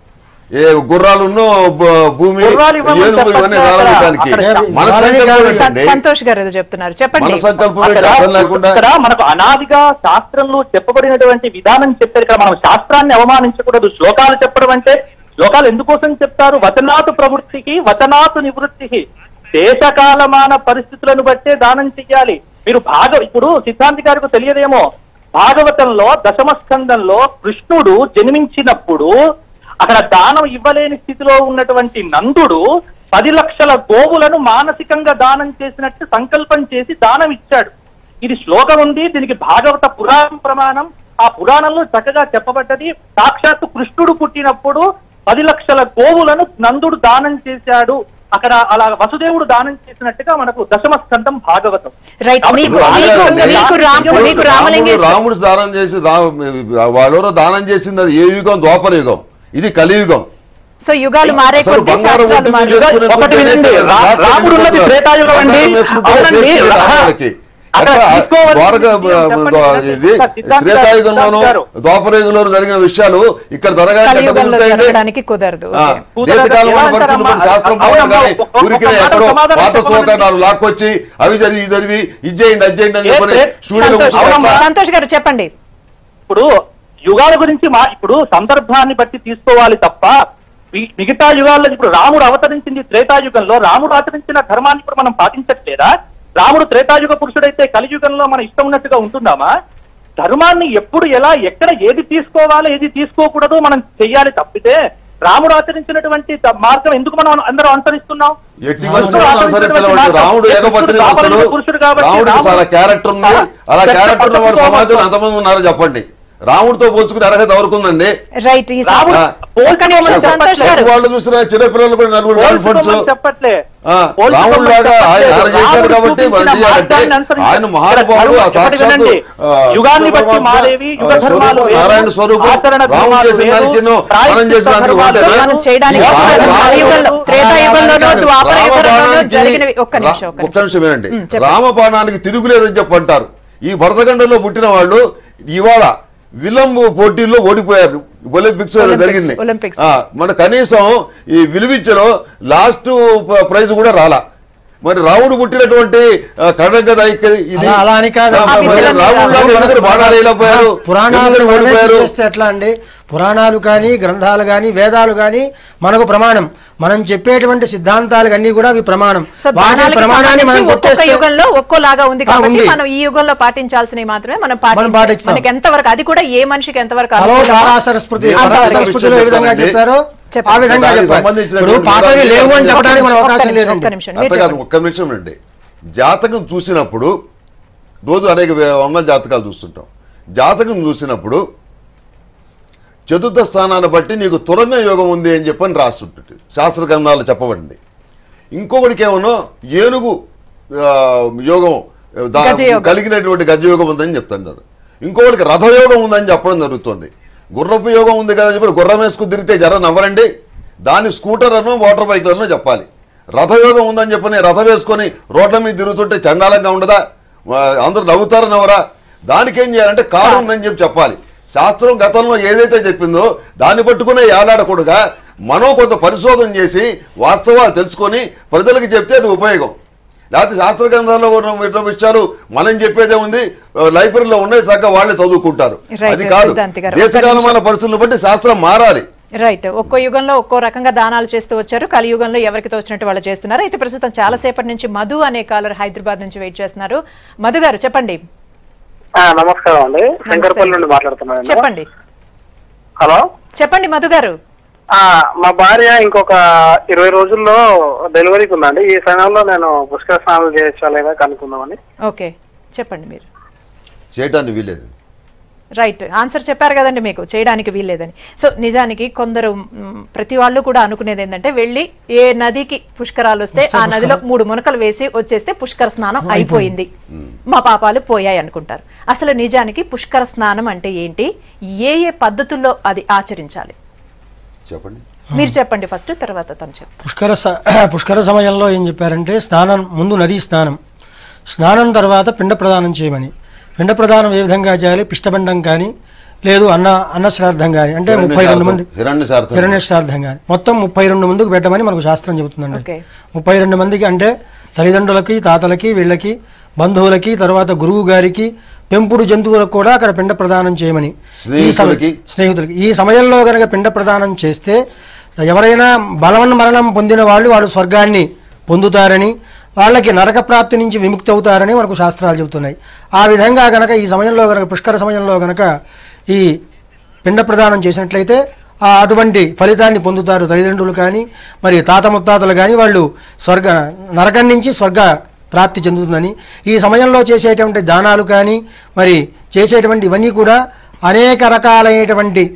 ఏ గుర్రాలున్నో బ- భూమి గుర్రాలు ఇవ్వమని ఏనుగు ఇవన్నీ చెప్పట్లే అక్కడ. రాలడానికి అక్కడ మన గుర్రాలని సంకల్పం కాదు. స- ఏంటండి? సంతోష్ గారు ఏదో చెప్తున్నారు చెప్పండి మన సంకల్పం ఏంటి అక్కడ అర్థం లేకుండా ఇక్కడ మనకు అనాదిగా శాస్త్రంలో చెప్పబడినటువంటి విధానం చెప్పారు ఇక్కడ మనం శాస్త్రాన్ని అవమానించకూడదు శ్లోకాలు చెప్పడం అంటే శ్లోకాలు ఎందుకోసం చెప్తారు వచనాతు ప్రవృత్తికి వచనాతు నివృత్తికి దేశకాలమాన పరిస్థితులను బట్టే దానం చెయ్యాలి మీరు భాగ ఇప్పుడు సిద్ధాంతి గారికి తెలియదేమో భాగవతంలో దశమ స్కందంలో కృష్ణుడు జన్మించినప్పుడు అక్కడ దానం ఇవ్వలేని స్థితిలో ఉన్నటువంటి నందుడు పది లక్షల గోవులను మానసికంగా దానం చేసినట్టు సంకల్పం చేసి దానం ఇచ్చాడు ఇది శ్లోకం ఉంది దీనికి భాగవత పురాణం ప్రమాణం ఆ పురాణంలో చక్కగా చెప్పబడ్డది సాక్షాత్తు కృష్ణుడు పుట్టినప్పుడు పది లక్షల గోవులను నందుడు దానం చేశాడు అక్కడ అలా వసుదేవుడు దానం చేసినట్టుగా మనకు దశమ స్కందం భాగవతం రైట్ కాబట్టి మీకు భాగవతంలో మీకు మీకు రామ్ రాముడు- మీకు రాముడు రామలింగేశ్వర రాముడు దానం చేసి రా- వాళ్ళెవరో దానం చేసింది అది ఏ యుగం ద్వాపర యుగం ఇది కలియుగం సో యుగాలు మారే అసలు కొద్దీ బంగారం శాస్త్రాలు ఒడ్డు మారే మీద చేసుకునే ఒకటి దుడ్డు వినండి. ఏంటి? రా- రాత్రి రాముడు ఉన్నది వెళ్ళిపోతారు. త్రేతాయుగం అండి. బంగారం వేసుకుంటే అవునండి. సేఫ్టీ లేదు రా- ఆడవాళ్ళకి. అక్కడ అట్లా తీసుకోవాల్సిన ద్వారక విషయం చెప్పండి. ఇది సిద్ధాంతి గారు, త్రేతాయుగంలోనూ సిద్ధాంతి గారు. ద్వాపరయుగంలో జరిగిన విషయాలు ఇక్కడ జరగాలి కలియుగంలో జరగడానికి కుదరదు ఆ, ఓకే. కుదరదు. దేశకాలంలో ఎలా పరిస్థితులు అంటారమ్మా? బట్టి శాస్త్రం అవునమ్మా, ప్రకారం కానీ ఒక్క- ఒక్క ఊరికే మాట ఎక్కడో సమాధానం పాత చెప్పండి. శ్లోకాలు లాక్కొచ్చి అవి చదివి ఇవి చదివి ఇది చేయండి అది చేయండి అని ఏ చెప్పని త్రే- స్టూడియోలో సంతోష్ కూర్చొని అవునమ్మా. అట్లా సంతోష్ గారు చెప్పండి ఇప్పుడు యుగాల గురించి మా ఇప్పుడు సందర్భాన్ని బట్టి తీసుకోవాలి తప్ప మి- మిగతా యుగాల్లో ఇప్పుడు రాముడు అవతరించింది త్రేతాయుగంలో రాముడు ఆచరించిన ధర్మాన్ని ఇప్పుడు మనం పాటించట్లేదా రాముడు త్రేతాయుగ పురుషుడైతే కలియుగంలో మన ఇష్టం ఉన్నట్టుగా ఉంటుందామా ధర్మాన్ని ఎప్పుడు ఎలా ఎక్కడ ఏది తీసుకోవాలో ఏది తీసుకోకూడదు మనం చెయ్యాలి తప్పితే రాముడు ఆచరించినటువంటి ద- మార్గం ఎందుకు మనం అందరం అనుసరిస్తున్నాం ఎట్టి కృష్ణుడు మనుషులు ఆచరించినటువంటి అనుసరించలేమండి. మార్గం. రాముడు కృష్ణుడు ఏకపత్ని ద్వాపరయుగ భక్తుడు పురుషుడు కాబట్టి రాముడికి రాముడు- చాలా క్యారెక్టర్ ఉంది అలా చెత్త క్యారెక్టర్ ఉన్న వాడు పద్ధతిలో సమాజంలో మాట్లాడు. ఎంతమంది ఉన్నారో చెప్పండి రాముడితో పోల్చుకునే అర్హత ఎవరికి ఉందండి రైట్ ఈ సా- రాముడు ఆ. ఒక్క నిమిషం సంతోష్ గారు ప్రతి వాళ్ళు చూసిన చిన్నపిల్లలు కూడా నలుగురు కాన్ఫరెన్స్ పోల్చుకోమని చెప్పట్లే ఆ, పోల్చుకోమని రాముడు లాగా ఆయన చెప్పట్లేదు. ఆయన చేశాడు రాముడు కాబట్టి చూపించిన మనం చేయాలంటే మార్గాన్ని అనుసరించాలి. ఆయన మహానుభావుడు ఆ ఇక్కడ ఒకటి సాక్షాత్తు వినండి. ఆ, యుగాన్ని బట్టి పరమాత్మ, మారేవి యుగ ఆ, ధర్మాలు స్వరూపం, వేరు, నారాయణ స్వరూపం ఆచరణ రాముడు ధర్మాలు చేసిన వేరు, దానికి ఎన్నో మనం ప్రాయశ్చిత్త చేసిన దానికి ధర్మాలు ఒకటేనా? వేరు. మనం చేయడానికి ఈ అవసరం రామ- కలియుగంలో త్రేతాయుగంలోనూ కాదు. ద్వాపర యుగంలోనూ రామబాణానికి- జరిగినవి ఒక్క నిమిషం ఒక్క ఒక్క నిమిషం నిమిషం వినండి ఉమ్, చెప్పండి. రామబాణానికి తిరుగులేదని చెప్పి అంటారు ఈ భరతఖండంలో పుట్టిన వాళ్ళు ఇవాళ విలంబు పోటీల్లో ఓడిపోయారు ఒలింపిక్స్ ఒలింపిక్స్, జరిగింది ఒలింపిక్స్. ఆ, మన కనీసం ఈ విలువించలో లాస్ట్ ప్రైజ్ కూడా రాలా మరి రాముడు పుట్టినటువంటి ఆ, కడగ దైక్య ఇది అలా- అలా అని కాదు. ఆ, మరి ఆ రాముడు లాగా ఎందుకని బాణాలు వేయలేకపోయారు పురాణాలు ఎందుకని మనమే ఓడిపోయారు తీసేస్తే ఎట్లా అండి పురాణాలు కానీ గ్రంథాలు కానీ వేదాలు కానీ మనకు ప్రమాణం మనం చెప్పేటువంటి సిద్ధాంతాలు అన్ని కూడా అవి ప్రమాణం సో వాటి దానాలకు ప్రమాణాన్ని సంబంధించి మనం ఒక్కొక్క కొట్టేస్తే యుగంలో ఒక్కోలాగా ఉంది ఆ, కాబట్టి ఉంది. మనం ఈ యుగంలో పాటించాల్సినవి మాత్రమే మనం పాటించాలి పాటిస్తాం. మనకి ఎంతవరకు అది కూడా ఏ మనిషికి ఎంతవరకు హలో అనుకూలమో పరాశర స్మృతి నేను పరాశర అంతవరకు స్మృతిలో ఏ విధంగా చెప్తానండి. చెప్పారో చెప్పండి. ఆ విధంగా దానికి చెప్పారు సంబంధించినటువంటి ఇప్పుడు పాతవి వివరాలు లేవు అని ఒక్క చెప్పడానికి మన ఒక్క అవకాశం నిమిషం, ఒక్క లేదండి నిమిషం మీరు అంతే కాదు చెప్పండి. ఒక్క నిమిషం అండి జాతకం చూసినప్పుడు రోజు అనేక వే- వందల జాతకాలు చూస్తుంటాం జాతకం చూసినప్పుడు చతుర్థ స్థానాన్ని బట్టి నీకు తురంగ యోగం ఉంది అని చెప్పని రాస్తుంటుంది శాస్త్ర గ్రంథాలు చెప్పబడింది ఇంకొకటికి ఏమన్నా ఏనుగు ఆ, యోగం దా- గజయోగం. కలిగినటువంటి గజయోగం ఉందని చెప్తున్నారు ఇంకొకటికి రథయోగం ఉందని చెప్పడం జరుగుతుంది గుర్రపు యోగం ఉంది కదా అని చెప్పి గుర్రం వేసుకుని తిరిగితే జర నవ్వరండి దాని స్కూటర్ అను మోటార్ బైక్లను చెప్పాలి రథయోగం ఉందని చెప్పని రథం వేసుకొని రోడ్ల మీద తిరుగుతుంటే చండాలంగా ఉండదా ఆ, అందరూ నవ్వుతారు నవ్వరా దానికి ఏం చేయాలంటే కారు ఉందని చెప్పి చెప్పాలి శాస్త్రం గతంలో ఏదైతే చెప్పిందో దాన్ని పట్టుకునే ఏలాడకూడగా మనం కొంత పరిశోధన చేసి వాస్తవాలు తెలుసుకొని ప్రజలకు చెప్తే అది ఉపయోగం లేకపోతే శాస్త్ర గ్రంథాల్లో ఉన్న ఉన్న విషయాలు మనం చెప్పేదే ఉంది ఆ, లైబ్రరీలో ఉన్నాయి చక్కగా వాళ్ళే చదువుకుంటారు Right, అది కాదు సిద్ధాంతి గారు. దేశకాలమైన పరిస్థితులను బట్టి శాస్త్రం మారాలి రైట్ ఒక్కో యుగంలో ఒక్కో రకంగా దానాలు చేస్తూ వచ్చారు కలియుగంలో ఎవరికి తోచినట్టు వాళ్ళు చేస్తున్నారు అయితే ప్రస్తుతం చాలా సేపటి నుంచి మధు అనే కాలర్ హైదరాబాద్ నుంచి వెయిట్ చేస్తున్నారు మధు గారు చెప్పండి ఆ, నమస్కారం అండి శంకరపల్లి నుండి మాట్లాడుతున్నాను చెప్పండి హలో చెప్పండి మధు గారు ఆ, మా భార్య ఇంకొక ఇరవై రోజుల్లో డెలివరీకి ఉందండి ఈ సమయంలో నేను పుష్కర స్నానాలు చేయొచ్చా లేదా కనుక్కుందామని ఓకే చెప్పండి మీరు చేయటానికి వీలేదు రైట్ ఆన్సర్ చెప్పారు కదండి మీకు చేయడానికి వీల్లేదని సో నిజానికి కొందరు మ్, ప్రతి వాళ్ళు కూడా అనుకునేది ఏంటంటే వెళ్ళి ఏ నదికి పుష్కరాలు వస్తే ఆ నదిలో మూడు మునకలు వేసి వచ్చేస్తే పుష్కర స్నానం అయిపోయింది మా పాపాలు పోయాయి అనుకుంటారు అసలు నిజానికి పుష్కర స్నానం అంటే ఏంటి ఏ ఏ పద్ధతుల్లో అది ఆచరించాలి చెప్పండి మీరు చెప్పండి ఫస్ట్ తర్వాత తను చెప్తాను పుష్కర స- పుష్కర సమయంలో ఏం చెప్పారంటే స్నానం ముందు నదీ స్నానం స్నానం తర్వాత పిండ ప్రదానం చేయమని పిండ ప్రదానం ఏ విధంగా చేయాలి పిష్టబండం కానీ లేదు అన్న అన్న శ్రాద్ధం కానీ అంటే ముప్పై రెండు మంది హిరణ్య శార్థం హిరణ్య శ్రాద్ధం కానీ మొత్తం ముప్పై రెండు మందికి పెట్టమని మనకు శాస్త్రం చెబుతుందండి ఓకే. ముప్పై రెండు మందికి అంటే తల్లిదండ్రులకి తాతలకి వీళ్ళకి బంధువులకి తర్వాత గురువు గారికి పెంపుడు జంతువులకు కూడా అక్కడ పిండ ప్రదానం చేయమని ఈ సమ- స్నేహితులకి? స్నేహితులకి ఈ సమయంలో కనుక పిండ ప్రదానం చేస్తే ఎవరైనా బలవన్ మరణం పొందిన వాళ్ళు వాళ్ళు స్వర్గాన్ని పొందుతారని వాళ్ళకి నరక ప్రాప్తి నుంచి విముక్తి అవుతారని మనకు శాస్త్రాలు చెబుతున్నాయి ఆ విధంగా గనక ఈ సమయంలో గనక పుష్కర సమయంలో గనక ఈ పిండ ప్రదానం చేసినట్లయితే ఆ అటువంటి ఫలితాన్ని పొందుతారు తల్లిదండ్రులు కానీ మరి తాత ముత్తాతలు కానీ వాళ్ళు స్వర్గ నరకం నుంచి స్వర్గ ప్రాప్తి చెందుతుందని ఈ సమయంలో చేసేటువంటి దానాలు కానీ మరి చేసేటువంటి ఇవన్నీ కూడా అనేక రకాలైనటువంటి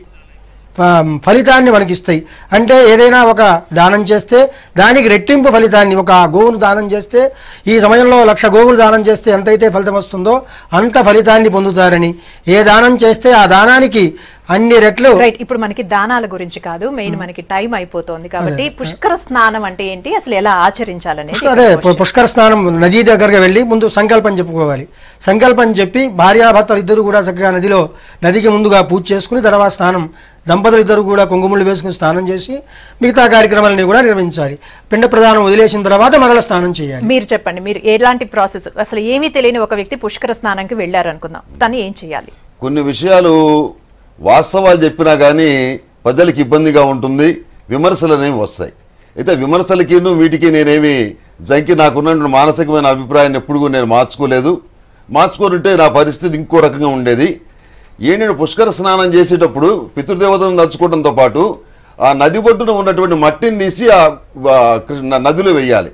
ఫ- ఫలితాన్ని మనకి ఇస్తాయి అంటే ఏదైనా ఒక దానం చేస్తే దానికి రెట్టింపు ఫలితాన్ని ఒక గోవును దానం చేస్తే ఈ సమయంలో లక్ష గోవులు దానం చేస్తే ఎంతైతే ఫలితం వస్తుందో అంత ఫలితాన్ని పొందుతారని ఏ దానం చేస్తే ఆ దానానికి అన్ని రెట్లు రైట్ ఇప్పుడు మనకి దానాల గురించి కాదు మెయిన్ మనకి టైం అయిపోతోంది కాబట్టి పుష్కర స్నానం అంటే ఏంటి అసలు ఎలా ఆచరించాలనేది పుష్క- అదే పు- పుష్కర స్నానం నదీ దగ్గరకు వెళ్ళి ముందు సంకల్పం చెప్పుకోవాలి సంకల్పం చెప్పి భార్యాభర్తలు ఇద్దరు కూడా చక్కగా నదిలో నదికి ముందుగా పూజ చేసుకుని తర్వాత స్నానం దంపతులు ఇద్దరు కూడా కుంకుమలు వేసుకుని స్నానం చేసి మిగతా కార్యక్రమాలని కూడా నిర్వహించాలి పిండ ప్రదానం వదిలేసిన తర్వాత మరల స్నానం చేయాలి మీరు చెప్పండి మీరు ఎలాంటి ప్రాసెస్ అసలు ఏమీ తెలియని ఒక వ్యక్తి పుష్కర స్నానంకి వెళ్ళారు అనుకుందాం తను ఏం చేయాలి కొన్ని విషయాలు వాస్తవాలు చెప్పినా కానీ ప్రజలకు ఇబ్బందిగా ఉంటుంది విమర్శలు అనేవి వస్తాయి అయితే విమర్శలకి వీటికి నేనేమి జంకి నాకున్నటువంటి మానసికమైన అభిప్రాయాన్ని ఎప్పుడు కూడా నేను మార్చుకోలేదు మార్చుకోనుంటే నా పరిస్థితి ఇంకో రకంగా ఉండేది ఏంటంటే పుష్కర స్నానం చేసేటప్పుడు పితృదేవతను నడుచుకోవడంతో పాటు ఆ నది ఒడ్డున ఉన్నటువంటి మట్టిని తీసి ఆ ఆ కృష్ణ- నదిలో వేయాలి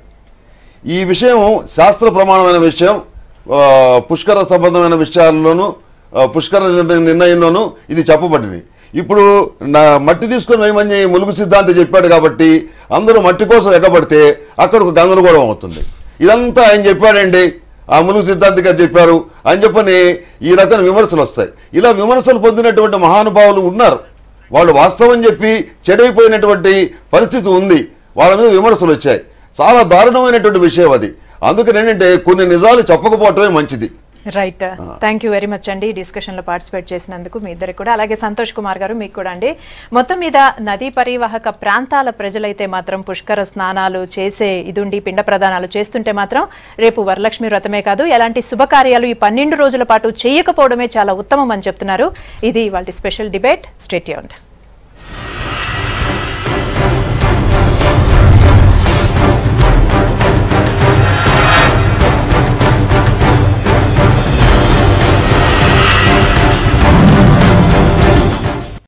ఈ విషయం శాస్త్ర ప్రమాణమైన విషయం ఆ, పుష్కర సంబంధమైన విషయాల్లోనూ ఆ, పుష్కర నిర్ణ- నిర్ణయంలోనూ ఇది చెప్పబడింది ఇప్పుడు నా మట్టి తీసుకొని వేయమని ములుగు సిద్ధాంతి చెప్పాడు కాబట్టి అందరూ మట్టి కోసం ఎగబడితే అక్కడ ఒక గందరగోళం అవుతుంది ఇదంతా ఆయన చెప్పాడండి ఆ ములుగు సిద్ధాంతి గారు చెప్పారు అని చెప్పని ఈ రకమైన విమర్శలు వస్తాయి ఇలా విమర్శలు పొందినటువంటి మహానుభావులు ఉన్నారు వాళ్ళు వాస్తవం చెప్పి చెడైపోయినటువంటి పరిస్థితి ఉంది వాళ్ళ మీద విమర్శలు వచ్చాయి చాలా దారుణమైనటువంటి విషయం అది అందుకని ఏంటంటే కొన్ని నిజాలు చెప్పకపోవటమే మంచిది right thank you very much అండి ఈ డిస్కషన్లో పార్టిసిపేట్ చేసినందుకు మీ ఇద్దరికి కూడా అలాగే సంతోష్ కుమార్ గారు మీకు కూడా అండి మొత్తం మీద నదీ పరివాహక ప్రాంతాల ప్రజలైతే మాత్రం పుష్కర స్నానాలు చేసే ఇదుండి పిండ ప్రదానాలు చేస్తుంటే మాత్రం రేపు వరలక్ష్మి వ్రతమే కాదు ఎలాంటి శుభకార్యాలు ఈ పన్నెండు రోజుల పాటు చేయకపోవడమే చాలా ఉత్తమం అని చెప్తున్నారు ఇది వాళ్ళ స్పెషల్ డిబేట్ స్టేట్యూన్